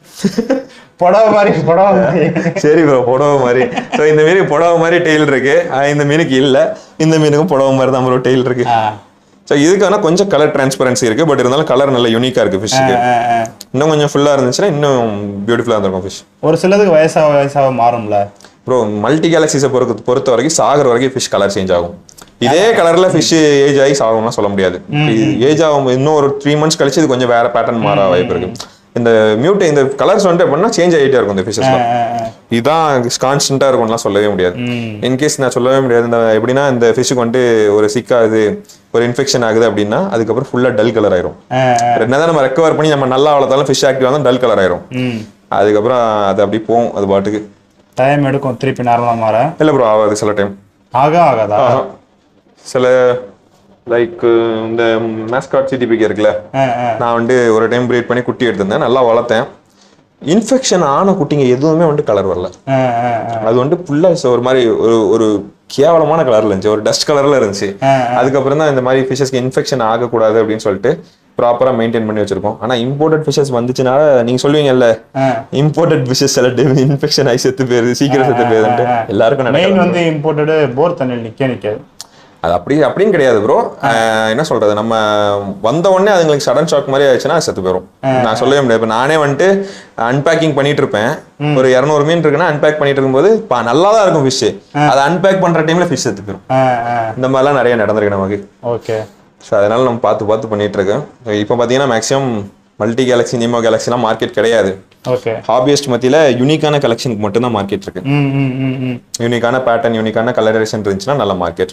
புடவை மாதிரி புடவை மாதிரி சரி ப்ரோ புடவை மாதிரி ஸோ இந்த மீனுக்கு புடவை மாதிரி டெய்ல் இருக்கு ஆஹ் இந்த மீனுக்கு இல்ல இந்த மீனுக்கும் புடவை மாதிரி தான் ப்ரோ டெய்ல் இருக்கு ஆ, ஸோ இதுக்கான கொஞ்சம் கலர் டிரான்ஸ்பரன்சி இருக்கு பட் இருந்தாலும் கலர் நல்ல யூனிக்கா இருக்கு ஃபிஷ்ஷுக்கு ஆ, ஆ. இன்னும் கொஞ்சம் ஃபுல்லா இருந்துச்சுன்னா இன்னும் பியூட்டிஃபுல்லா இருந்திருக்கும் ஃபிஷ் ஒரு சிலதுக்கு வயசாக வயசாக மாறும்ல ப்ரோ மல்டி கேலக்சிஸை பொறுத்த பொறுத்த வரைக்கும் சாகிற வரைக்கும் ஃபிஷ் கலர் சேஞ்ச் ஆகும் இதே கலர்ல ஃபிஷ் ஏஜ் ஆகி சாகும்னா சொல்ல முடியாது ஏஜ் ஆகும் இன்னும் ஒரு த்ரீ மந்த்ஸ் கழிச்சு இது கொஞ்சம் வேற பேட்டர்ன் மாற வாய்ப்பு இருக்கு இந்த மியூட் இந்த கலர்ஸ் வந்துட்டு எப்படின்னா சேஞ்ச் ஆகிட்டே இருக்கும் இந்த ஃபிஷஸ்ல ஆ, ஆ. இதுதான் கான்ஸ்டன்டா இருக்கும்லாம் சொல்லவே முடியாது ம். இன்கேஸ் நான் சொல்லவே முடியாது இந்த எப்படின்னா இந்த ஃபிஷ்ஷுக்கு வந்துட்டு ஒரு சிக் ஆகுது ஒரு இன்ஃபெக்ஷன் ஆகுது அப்படின்னா அதுக்கப்புறம் ஃபுல்லா டல் கலர் ஆயிரும் ஆ, ஆ. என்னதான் நம்ம ரெக்கவர் பண்ணி நம்ம நல்லா வளர்த்தாலும் ஃபிஷ் ஆக்டிவ் இருந்தால் டல் கலர் ஆயிரும் ம் அதுக்கப்புறம் அது அப்படி போகும் அது பாட்டுக்கு டைம் எடுக்கும் திருப்பி நார்மலாக மாற இல்லை ப்ரோ ஆகாது சில டைம் ஆகும் ஆகாதா சில லைக் இந்த மேஸ்காட் சிடிபிக்கு இருக்குல்ல ஆ, ஆ. நான் வந்து ஒரு டைம் ப்ரீட் பண்ணி குட்டி எடுத்திருந்தேன் நல்லா வளர்த்தேன் இன்ஃபெக்ஷன் ஆன குட்டிங்க எதுவுமே வந்துட்டு கலர் வரல ஆ, ஆ, ஆ. அது வந்துட்டு ஃபுல்லாக ஒரு மாதிரி ஒரு ஒரு கேவலமான கலர்ல இருந்துச்சு ஒரு டஸ்ட் கலர்ல இருந்துச்சு ஆ, அதுக்கப்புறம் தான் இந்த மாதிரி ஃபிஷஸ்க்கு இன்ஃபெக்ஷன் ஆகக்கூடாது அப்படின்னு சொல்லிட்டு ப்ராப்பரா மெயின்டைன் பண்ணி வச்சிருக்கோம் ஆனா இம்போர்ட்டட் ஃபிஷஸ் வந்துச்சுனால நீங்க சொல்லுவீங்கல்ல ஆ. இம்போர்ட்டட் ஃபிஷஸ் சில டைம் இன்ஃபெக்ஷன் ஆகி செத்து போயிருது சீக்கிரம் செத்து போயிருதுன்ட்டு எல்லாருக்கும் மெயின் நடக்கும் வந்து இம்போர்ட்டடு போர் தண்ணியில் நிக்க நிக்காது அது அப்படி அப்படின்னு கிடையாது ப்ரோ என்ன சொல்றது நம்ம வந்த உடனே அதுங்களுக்கு சடன் ஷாக் மாதிரி ஆயிடுச்சுன்னா அது செத்து போயிடும் நான் சொல்லவே முடியாது இப்போ நானே வந்துட்டு அன்பேக்கிங் பண்ணிட்டு இருப்பேன் ஒரு இரநூறு மீன் இருக்குன்னா அன்பேக் பண்ணிட்டு இருக்கும்போது பா- நல்லா தான் இருக்கும் ஃபிஷ் அதை அன்பேக் பண்ற டைம்ல ஃபிஷ் செத்து போயிடும் இந்த மாதிரிலாம் நிறைய நடந்திருக்கு நமக்கு ஓகே ஸோ அதனால நம்ம பார்த்து பார்த்து பண்ணிட்டு இருக்கோம் இப்போ பார்த்தீங்கன்னா மேக்ஸிமம் மல்டி கேலக்ஸி நிமோ கேலக்ஸிலாம் மார்க்கெட் கிடையாது ஓகே ஹாபியஸ்ட் மத்தியில யூனிக்கான கலெக்ஷனுக்கு மட்டும்தான் மார்க்கெட் இருக்கு ம் ம் ம் ம் யூனிக்கான பேட்டர்ன் யூனிக்கான கலரேஷன் இருந்துச்சுன்னா நல்ல மார்க்கெட்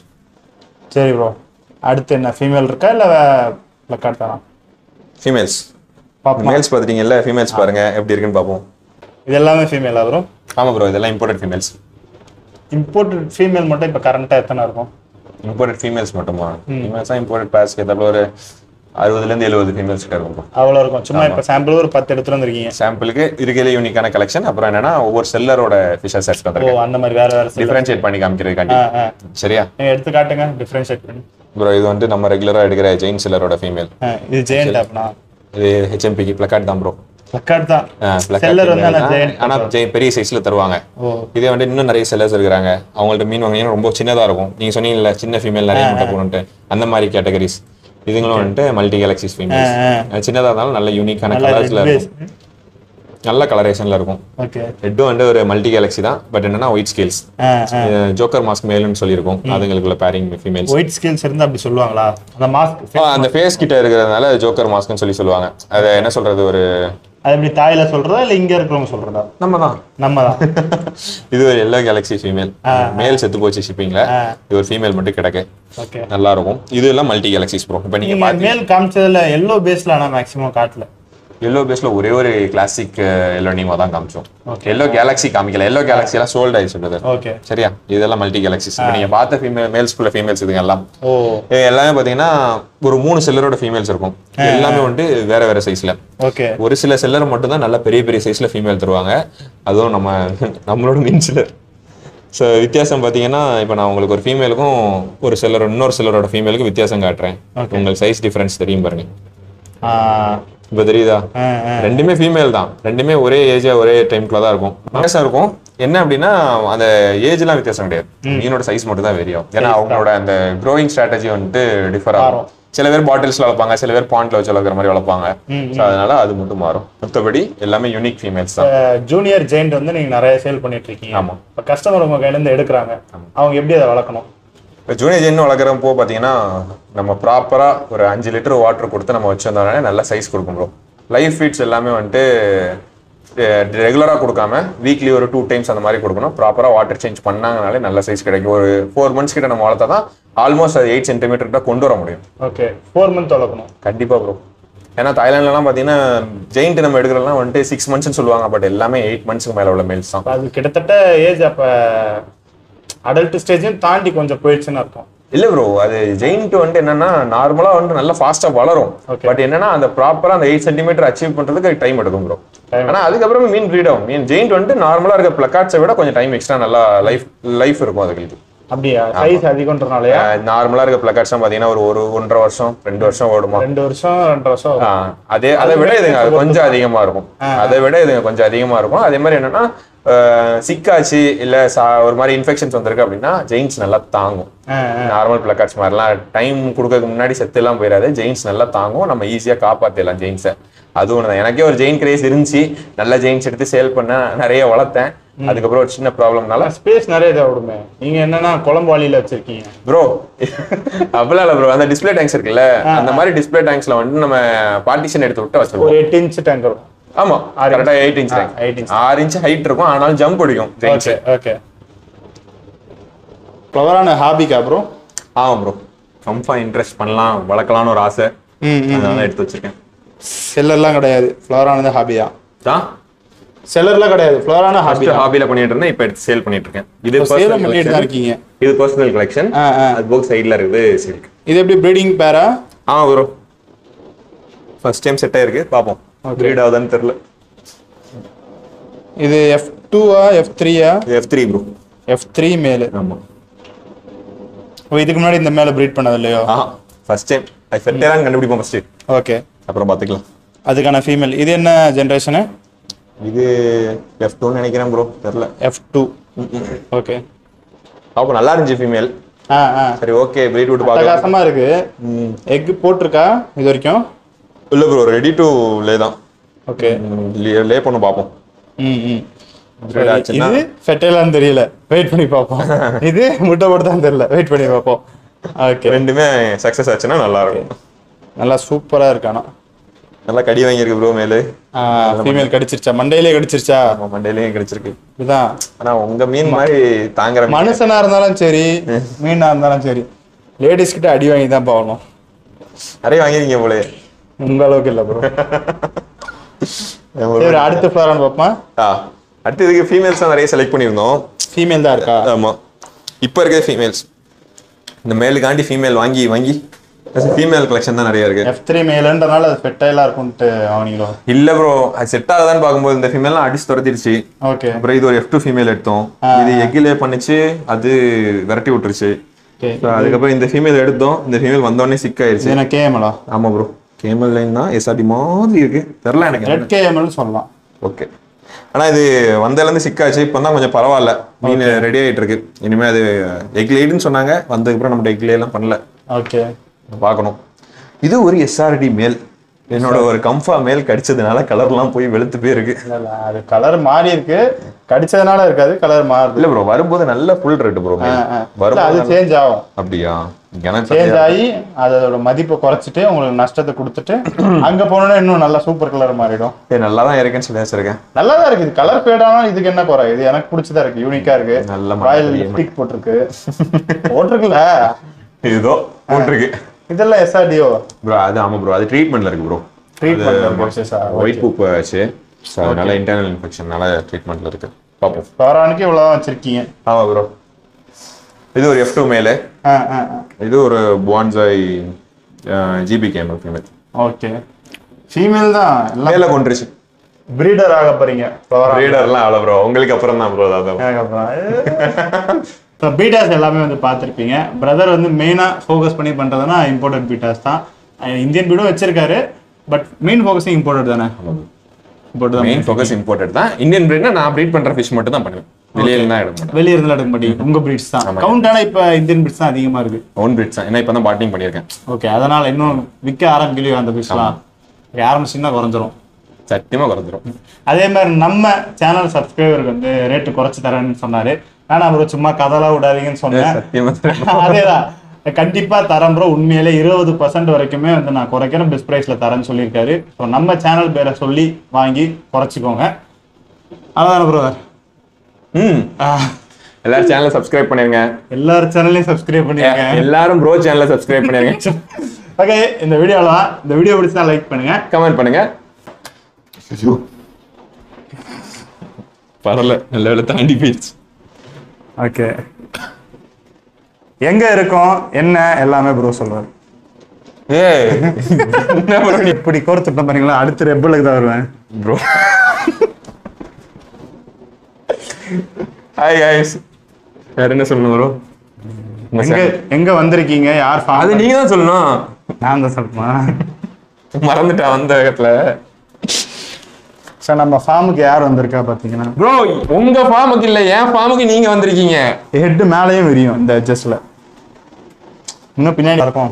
சரி ப்ரோ அடுத்து என்ன ஃபீமேல் இருக்கா இல்லை பிளக்கார்ட் தானா ஃபீமேல்ஸ் பாப்போமா மேல்ஸ் பார்த்துட்டீங்கல்ல ஃபீமேல்ஸ் பாருங்க எப்படி இருக்குன்னு பார்ப்போம் இது எல்லாமே ஃபீமேலா ப்ரோ ஆமா ப்ரோ இதெல்லாம் இம்போர்ட்டட் ஃபீமேல்ஸ் இம்போர்ட்டட் ஃபீமேல் மட்டும் இப்போ கரண்ட்டாக எத்தனை இருக்கும் இம்போர்ட்டட் ஃபீமேல்ஸ் மட்டுமா ஃபீமேல்ஸ் தான் இம்போர்ட்டட் பேஸ்க்கு ஏதாவது ஒரு அறுபதுலேருந்து எழுபது ஃபீமேல்ஸ் கிட்ட இருக்கும் அவ்வளோ இருக்கும் சும்மா இப்போ சாம்பிள் ஒரு பத்து எடுத்துட்டு வந்திருக்கீங்க சாம்பிளுக்கு இருக்கிற யூனிக்கான கலெக்ஷன் அப்புறம் என்னன்னா ஒவ்வொரு செல்லரோட ஃபிஷர்ஸ் செட் ஓ வந்துருக்கு அந்த மாதிரி வேற வேற டிஃபரன்ஷியேட் பண்ணி காமிக்கிறதுக்காண்டி ஆ ஆ சரியா நீங்கள் எடுத்து காட்டுங்க டிஃப்ரென்ஷியேட் பண்ணி ப்ரோ இது வந்து நம்ம ரெகுலரா எடுக்கிற ஜெயின் செல்லரோட ஃபீமேல் ஆ, இது ஜெயண்ட் ஆப்னா இது ஹெச்எம்பிக்கு பிளக்கார்ட் தான் ப்ரோ பிளக்கார்ட் தான் செல்லர் வந்து ஆனால் ஜெயண்ட் ஆனா ஜெய் பெரிய சைஸ்ல தருவாங்க ஓ இதே வந்து இன்னும் நிறைய செல்லர்ஸ் இருக்காங்க அவங்கள்ட்ட மீன் வாங்கினீங்கன்னா ரொம்ப சின்னதா இருக்கும் நீங்க சொன்னீங்கல்ல சின்ன ஃபீமேல் நிறைய முட்டை போகணுன்ட்டு அந்த மாதிரி கேட்டகரிஸ் இதுங்களும் வந்துட்டு மல்டி கேலக்சிஸ் ஃபீமேல்ஸ் சின்னதா இருந்தாலும் நல்ல யூனிக்கான கலர்ஸ்ல இருக்கும் நல்ல கலரேஷன்ல இருக்கும் ஓகே ரெட்டும் வந்து ஒரு மல்டி கேலக்ஸி தான் பட் என்னன்னா ஒயிட் ஸ்கேல்ஸ் ஆ ஜோக்கர் மாஸ்க் மேல்னு சொல்லியிருக்கோம் அதுங்களுக்குள்ள பேரிங் ஃபீமேல்ஸ் ஒயிட் ஸ்கில்ஸ் இருந்து அப்படி சொல்லுவாங்களா அந்த மாஸ்க் அந்த ஃபேஸ் கிட்ட இருக்கிறதுனால ஜோக்கர் மாஸ்க்னு சொல்லி சொல்லுவாங்க அதை என்ன சொல்றது ஒரு அது எப்படி தாயில சொல்றதா இல்ல இங்க இருக்கிறவங்க சொல்றதா நம்ம தான் நம்ம தான் இது ஒரு எல்லோ கேலக்ஸி ஃபீமேல் மேல் செத்து போச்சு ஷிப்பிங்ல இது ஒரு ஃபீமேல் மட்டும் கிடக்கு ஓகே நல்லா இருக்கும் இது எல்லாம் மல்டி கேலக்சிஸ் ப்ரோ இப்போ நீங்க நீங்க மேல் காமிச்சதுல எல்லோ பேஸ்ல ஆனா மேக்ஸிமம் காட்டல எல்லோ பேஸ்ல ஒரே ஒரு கிளாசிக் எல்லோ நீமா தான் காமிச்சோம் எல்லோ கேலக்ஸி காமிக்கல எல்லோ கேலக்ஸி எல்லாம் சோல்ட் ஆயிடுச்சு brother. ஓகே சரியா இதெல்லாம் மல்டி கேலக்சிஸ் இப்போ நீங்க பார்த்த ஃபீமேல் மேல்ஸ்குள்ள ஃபீமேல்ஸ் இதுங்க எல்லாம் ஓ இது எல்லாமே பாத்தீங்கன்னா ஒரு மூணு செல்லரோட ஃபீமேல்ஸ் இருக்கும் எல்லாமே வந்துட்டு வேற வேற சைஸ்ல ஓகே ஒரு சில செல்லர் மட்டும் தான் நல்ல பெரிய பெரிய சைஸ்ல ஃபீமேல் தருவாங்க அதுவும் நம்ம நம்மளோட மீன் செல்லர் ஸோ வித்தியாசம் பார்த்தீங்கன்னா இப்போ நான் உங்களுக்கு ஒரு ஃபீமேலுக்கும் ஒரு செல்லர் இன்னொரு செல்லரோட ஃபீமேலுக்கும் வித்தியாசம் காட்டுறேன் உங்களுக்கு சைஸ் டிஃபரன்ஸ் தெரியும் பாருங்க ஆ இப்போ தெரியுதா ஆ, ஆ. ரெண்டுமே ஃபீமேல் தான் ரெண்டுமே ஒரே ஏஜா ஒரே டைம்க்குள்ள தான் இருக்கும் வித்தியாசம் இருக்கும் என்ன அப்படின்னா அந்த ஏஜ்லாம் வித்தியாசம் கிடையாது மீனோட சைஸ் மட்டும் தான் வேரியும் ஏன்னா அவங்களோட அந்த க்ரோயிங் ஸ்ட்ராட்டஜி வந்துட்டு டிஃபர் ஆகும் சில பேர் பாட்டில்ஸ்ல வளர்ப்பாங்க சில பேர் பாண்ட்ல வச்சு வளர்க்குற மாதிரி வளர்ப்பாங்க ஸோ அதனால அது மட்டும் மாறும் மற்றபடி எல்லாமே யூனிக் ஃபீமேல்ஸ் தான் ஜூனியர் ஜெயிண்ட் வந்து நீங்க நிறைய சேல் பண்ணிட்டு இருக்கீங்க ஆமா. இப்ப கஸ்டமர் உங்க கையில இருந்து எடுக்கிறாங்க அவங்க எப்படி அதை வளர்க்கணும் இப்போ ஜூனியர் ஜெயின் வளர்க்குறப்போ பார்த்தீங்கன்னா நம்ம ப்ராப்பராக ஒரு அஞ்சு லிட்டர் வாட்டர் கொடுத்து நம்ம வச்சிருந்தோம்னாலே நல்ல சைஸ் கொடுக்கும் ப்ரோ லைஃப் ஃபீட்ஸ் எல்லாமே வந்துட்டு ரெகுலராக கொடுக்காம வீக்லி ஒரு டூ டைம்ஸ் அந்த மாதிரி கொடுக்கணும் ப்ராப்பராக வாட்டர் சேஞ்ச் பண்ணாங்கனாலே நல்ல சைஸ் கிடைக்கும் ஒரு ஃபோர் மந்த்ஸ் கிட்ட நம்ம வளர்த்தா தான் ஆல்மோஸ்ட் அது எயிட் சென்டிமீட்டர் கிட்ட கொண்டு வர முடியும் ஓகே ஃபோர் மந்த் வளர்க்கணும் கண்டிப்பாக ப்ரோ ஏன்னா தாய்லாண்ட்லலாம் பார்த்தீங்கன்னா ஜெயிண்ட் நம்ம எடுக்கிறதுலாம் வந்துட்டு சிக்ஸ் மந்த்ஸ்னு சொல்லுவாங்க பட் எல்லாமே எயிட் மந்த்ஸ்க்கு மேலே உள்ள மேல்ஸ் தான் அது கிட்டத்தட்ட ஏஜ் அப்ப அடல்ட் ஸ்டேஜையும் தாண்டி கொஞ்சம் போயிடுச்சுன்னு அர்த்தம் இல்ல ப்ரோ அது ஜெயிண்ட் வந்துட்டு என்னன்னா நார்மலா வந்து நல்லா ஃபாஸ்டா வளரும் பட் என்னன்னா அந்த ப்ராப்பரா அந்த எயிட் சென்டிமீட்டர் அச்சீவ் பண்றதுக்கு டைம் எடுக்கும் ப்ரோ ஆனா அதுக்கப்புறம் மீன் ப்ரீட் ஆகும் மீன் ஜெயிண்ட் வந்துட்டு நார்மலா இருக்க பிளக்கார்ட்ஸை விட கொஞ்சம் டைம் எக்ஸ்ட்ரா நல்லா லைஃப் லைஃப் இருக்கும் அதுக்கு அப்படியா சைஸ் அதிகம்ன்றனாலயா நார்மலா இருக்க பிளக்கார்ட்ஸ் பாத்தீங்கன்னா ஒரு ஒரு ஒன்றரை வருஷம் ரெண்டு வருஷம் ஓடுமா ரெண்டு வருஷம் ரெண்டரை வருஷம் ஆகும். ஆஹ் அதே அதை விட இதுங்க கொஞ்சம் அதிகமா இருக்கும் அதை விட இதுங்க கொஞ்சம் அதிகமா இருக்கும் அதே மாதிரி என்னன்னா ஆஹ் சிக்காச்சு இல்ல சா- ஒரு மாதிரி இன்ஃபெக்ஷன்ஸ் வந்திருக்கு அப்படின்னா ஜெயின்ஸ் நல்லா தாங்கும் ஆ, நார்மல் பிளக்கார்ட்ஸ் மாதிரிலாம் டைம் கொடுக்கறதுக்கு முன்னாடி செத்துலாம் போயிடாது ஜெயின்ஸ் நல்லா தாங்கும் நம்ம ஈஸியாக காப்பாற்றிடலாம் ஜெயின்ஸை அது ஒன்று தான் எனக்கே ஒரு ஜெயின் கிரேஸ் இருந்துச்சு நல்ல ஜெயின்ஸ் எடுத்து சேல் பண்ண நிறைய வளர்த்தேன் அதுக்கப்புறம் ஒரு சின்ன ப்ராப்ளம்னால ஸ்பேஸ் நிறைய தேவைப்படுமே நீங்க என்னன்னா குழம்பு வாளியில வச்சிருக்கீங்க ப்ரோ அப்படிலாம் இல்லை ப்ரோ அந்த டிஸ்பிளே டேங்க்ஸ் இருக்குல்ல அந்த மாதிரி டிஸ்பிளே டேங்க்ஸ்ல வந்து நம்ம பார்ட்டிஷன் எடுத்து விட்டு வச்சிருக்கோம் ஒரு எட்டு இன்ச் டேங்க் வரும் ஆமா கரெக்டா எயிட் இன்ச் ஆ, eight inch. ஆறு இன்ச் ஹைட் இருக்கும் ஆனாலும் ஜம்ப் அடிக்கும் ஜெயின்ஸ் ஓகே ஓகே ஃப்ளவரான ஹாபிக்கா ப்ரோ ஆமா ப்ரோ கம்ஃபா இன்ட்ரெஸ்ட் பண்ணலாம் வளர்க்கலாம்னு ஒரு ஆசை ம் அதனால எடுத்து வச்சிருக்கேன் செல்லர்லாம் கிடையாது ஃப்ளவரானது ஹாபியா தான் செல்லர்லாம் கிடையாது ஃப்ளவரான ஹாபி ஃபர்ஸ்ட் ஹாபில பண்ணிட்டு இருந்தேன் இப்போ எடுத்து சேல் பண்ணிட்டு இருக்கேன் இது சேலம் personal பண்ணிட்டு தான் collection. இருக்கீங்க இது பர்சனல் கலெக்ஷன் ஆ, ஆ. அது போக சைடுல இருக்குது சில்க் இது எப்படி ப்ரீடிங் பேரா ஆ ப்ரோ ஃபர்ஸ்ட் டைம் செட் ஆயிருக்கு பாப்போம் பிரீட் ஆகுதான்னு தெரியல இது எஃப் டூவா எஃப் த்ரீயா F three bro F three மேலு ஆமா ஓ இதுக்கு முன்னாடி இந்த மேலே ப்ரீட் பண்ணது இல்லையோ ஆ ஃபர்ஸ்ட் டைம் அது செட் ஆகலாம் கண்டுபிடிப்போம் ஃபர்ஸ்ட் ஓகே அப்புறம் பார்த்துக்கலாம் அதுக்கான ஃபீமேல் இது என்ன ஜென்ரேஷனு இது எஃப் டூன்னு நினைக்கிறேன் ப்ரோ தெரில எஃப் டூ ஓகே அப்போ நல்லா இருந்துச்சு ஃபீமேல் ஆ ஆ சரி ஓகே பிரீட் விட்டு பார்க்கலாம் பிரகாசமா இருக்கு எக் போட்டிருக்கா இது வரைக்கும் இல்ல ப்ரோ ரெடி டு லே தான் ஓகே லே பண்ண பார்ப்போம் ம் ம் Breed ஆச்சுன்னா இது ஃபெட்டலான்னு தெரியல வெயிட் பண்ணி பார்ப்போம் இது முட்டை போட்டு தான் தெரியல வெயிட் பண்ணி பார்ப்போம் ஓகே ரெண்டுமே சக்சஸ் ஆச்சுன்னா நல்லா இருக்கும் நல்லா சூப்பரா இருக்கானா நல்லா கடி வாங்கியிருக்கு ப்ரோ மேலு ஃபீமேல் கடிச்சிருச்சா மண்டையிலே கடிச்சிருச்சா நம்ம மண்டையிலயும் கிடைச்சிருக்கு இதுதான் ஆனா உங்க மீன் மாதிரி தாங்குற மீன் மனுஷனா இருந்தாலும் சரி மீனா இருந்தாலும் சரி லேடிஸ் கிட்ட அடி வாங்கி தான் போகணும் நிறைய வாங்கிருக்கீங்க போலே உங்க அளவுக்கு இல்ல ப்ரோ சரி அடுத்த ஃபிளாரான்னு பார்ப்போம் ஆ அடுத்து இதுக்கு ஃபீமேல்ஸ் தான் நிறைய செலக்ட் பண்ணியிருந்தோம் ஃபீமேல் தான் இருக்கா ஆமா இப்போ இருக்க ஃபீமேல்ஸ் இந்த மேலுக்காண்டி ஃபீமேல் வாங்கி வாங்கி ஃபீமேல் கலெக்ஷன் தான் நிறைய இருக்கு எஃப் த்ரீ மேலுன்றனால அது ஃபெட்டைலா இருக்கும்ட்டு வாங்கினீங்களோ இல்ல ப்ரோ அது செட் ஆகுதான்னு பார்க்கும்போது இந்த ஃபீமேல்லாம் அடிச்சு துரத்திடுச்சு ஓகே அப்புறம் இது ஒரு எஃப் டூ ஃபீமேல் எடுத்தோம் இது எக்கிலே பண்ணிச்சு அது விரட்டி விட்டுருச்சு ஓகே So, அதுக்கப்புறம் இந்த ஃபீமேல் எடுத்தோம் இந்த ஃபீமேல் வந்தோடனே சிக் ஆயிருச்சு இது என்ன கேஎம்எலா ஆமா ப்ரோ கேமல் லைன் தான் எஸ்ஆர்டி மாதிரி இருக்கு தெரில எனக்கு ரெட் கேஎம்எல் சொல்லலாம் ஓகே ஆனா இது வந்ததுலேருந்து சிக்காச்சு இப்போ தான் கொஞ்சம் பரவாயில்ல மீன் ரெடி ஆயிட்டு இருக்கு இனிமே அது எக் லேடுன்னு சொன்னாங்க வந்ததுக்கப்புறம் நம்ம எக் எல்லாம் பண்ணல ஓகே பார்க்கணும் இது ஒரு எஸ்ஆர்டி மேல் என்னோட ஒரு கம்ஃபா மேல் கடிச்சதுனால கலர்லாம் போய் வெளுத்து போயிருக்கு இல்ல இல்ல அது கலர் மாறி இருக்கு கடிச்சதுனால இருக்காது கலர் மாறுது இல்ல ப்ரோ வரும்போது நல்ல ஃபுல் ரேட் ப்ரோ ஆ, ஆ. இல்ல, அது வரும்போது சேஞ்ச் ஆகும் அப்படியா எனக்கு சேஞ்ச் ஆகி அதோட மதிப்பை குறைச்சிட்டு உங்களுக்கு நஷ்டத்தை கொடுத்துட்டு அங்க போனோன்னா இன்னும் நல்லா சூப்பர் கலர் மாறிடும் ஏய், நல்லா தான் இருக்குன்னு சொல்லி வச்சிருக்கேன் நல்லா தான் இருக்கு இது கலர் ஃபேட் ஆனா இதுக்கு என்ன குறை இது எனக்கு பிடிச்சதா இருக்கு யூனிக்கா இருக்கு நல்ல ராயல் மாடல் லிப்டிக் போட்டிருக்கு போட்டிருக்குல்ல ஏதோ போட்டிருக்கு இதெல்லாம் எஸ்ஆர்டிஓ ப்ரோ அது ஆமா ப்ரோ அது ட்ரீட்மெண்ட்ல இருக்கு ப்ரோ ட்ரீட்மெண்ட் ப்ராசஸா ஒயிட் பூப் ஆச்சு ஸோ அதனால இன்டர்னல் இன்ஃபெக்ஷனால ட்ரீட்மெண்ட்ல இருக்கு பார்ப்போம் பவரானுக்கு இவ்வளவுதான் வச்சிருக்கீங்க ஆமா ப்ரோ இது ஒரு எஃப் டூ மேலே ஆ ஆ இது ஒரு bonsai GB camel female okay female தான் எல்லாம் மேலே கொண்டுருச்சு பிரீடர் ஆக போறீங்க பவரா ரீடர்லாம் அவ்வளோ ப்ரோ உங்களுக்கு அப்புறம் தான் ப்ரோ அதான் இப்போ பீட்டாஸ் எல்லாமே வந்து பார்த்துருப்பீங்க பிரதர் வந்து மெயினாக ஃபோக்கஸ் பண்ணி பண்ணுறதுனா இம்போர்ட்டட் பீட்டாஸ் தான் அஹ் இந்தியன் பீடும் வச்சிருக்காரு பட் மெயின் ஃபோக்கஸிங் இம்போர்ட்டட் தானே இம்போர்ட் தான் மெயின் ஃபோக்கஸ் இம்போர்ட்டட் தான் இந்தியன் பிரீட்னா நான் ப்ரீட் பண்ற ஃபிஷ் மட்டும் தான் பண்ணுவேன் வெளியில தான் எடுக்க மாட்டேன் வெளியே இருந்தாலும் எடுக்க மாட்டீங்க உங்க பிரீட்ஸ் தான் கவுண்ட் ஆனால் இப்போ இந்தியன் பிரீட்ஸ் தான் அதிகமாக இருக்கு ஓன் பிரீட்ஸ் தான் ஏன்னா இப்போ தான் பாட்டிங் பண்ணியிருக்கேன் ஓகே அதனால இன்னும் விற்க ஆரம்பிக்கலையோ அந்த ஃபிஷ்லாம் ஆரம்பிச்சிங்கன்னா குறைஞ்சிரும் சத்தியமா குறைஞ்சிரும் அதே மாதிரி நம்ம சேனல் சப்ஸ்கிரைபருக்கு வந்து ரேட்டு குறைச்சி தரேன்னு சொன்னாரு வேணாம் ப்ரோ சும்மா கதெல்லாம் விடாதீங்கன்னு சொன்னேன் சத்தியமா அதேதான் கண்டிப்பா தரேன் ப்ரோ உண்மையிலே இருபது பர்சன்ட் வரைக்குமே வந்து நான் குறைக்கிறேன் பெஸ்ட் பிரைஸ்ல தரேன்னு சொல்லியிருக்காரு ஸோ நம்ம சேனல் பேரை சொல்லி வாங்கி குறைச்சிக்கோங்க அவ்வளோதானே ப்ரோ ம் எல்லாரும் சேனலை சப்ஸ்கிரைப் பண்ணிருங்க எல்லார் சேனல்லையும் சப்ஸ்கிரைப் பண்ணிருக்கேன் எல்லாரும் ப்ரோ சேனலை சப்ஸ்கிரைப் பண்ணிருங்க ஓகே இந்த வீடியோவில் தான் இந்த வீடியோ பிடிச்சா லைக் பண்ணுங்க கமெண்ட் பண்ணுங்க ஐயோ. பரவாயில்ல நல்ல வேலை தாண்டி போயிடுச்சு ஓகே எங்க இருக்கோம் என்ன எல்லாமே ப்ரோ சொல்றாரு ஏய் என்ன ப்ரோ நீ இப்படி கோர்த்துட்டோம் பாருங்களா அடுத்த ரெப்பலுக்கு தான் வருவேன் ப்ரோ ஹாய் guys வேற என்ன சொல்லணும் ப்ரோ எங்க எங்க வந்திருக்கீங்க யார் அது ஃபாதர் நீங்க தான் சொல்லணும் நான் தான் சொல்லுமா மறந்துட்டேன் வந்த வேகத்துல சார் நம்ம ஃபார்முக்கு யார் வந்திருக்கா பாத்தீங்கன்னா ப்ரோ உங்க ஃபார்முக்கு இல்ல என் ஃபார்முக்கு நீங்க வந்திருக்கீங்க ஹெட் மேலேயும் விரியும் இந்த எட்ஜஸ்ட்ல இன்னும் பின்னாடி இருக்கும்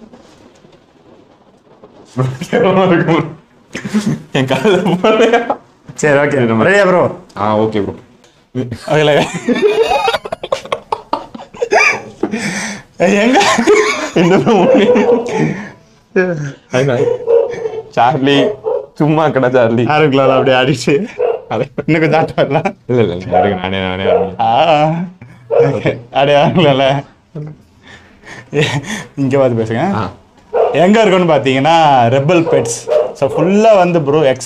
என் கால போறேன் சரி ஓகே ரெடியா ப்ரோ ஆ ஓகே ப்ரோ அதுல எங்க சார்லி சும்மா கடை சார்லி யாருக்குள்ள அப்படியே அடிச்சு இன்னும் கொஞ்சம் ஆட்டம் வரலாம் இல்ல இல்ல இல்ல, இருங்க, நானே நானே நானே. அப்படியே யாருக்குள்ள இங்க பார்த்து பேசுங்க ஆ. எங்க இருக்குன்னு பாத்தீங்கன்னா ரெபல் பெட்ஸ் ஸோ ஃபுல்லா வந்து ப்ரோ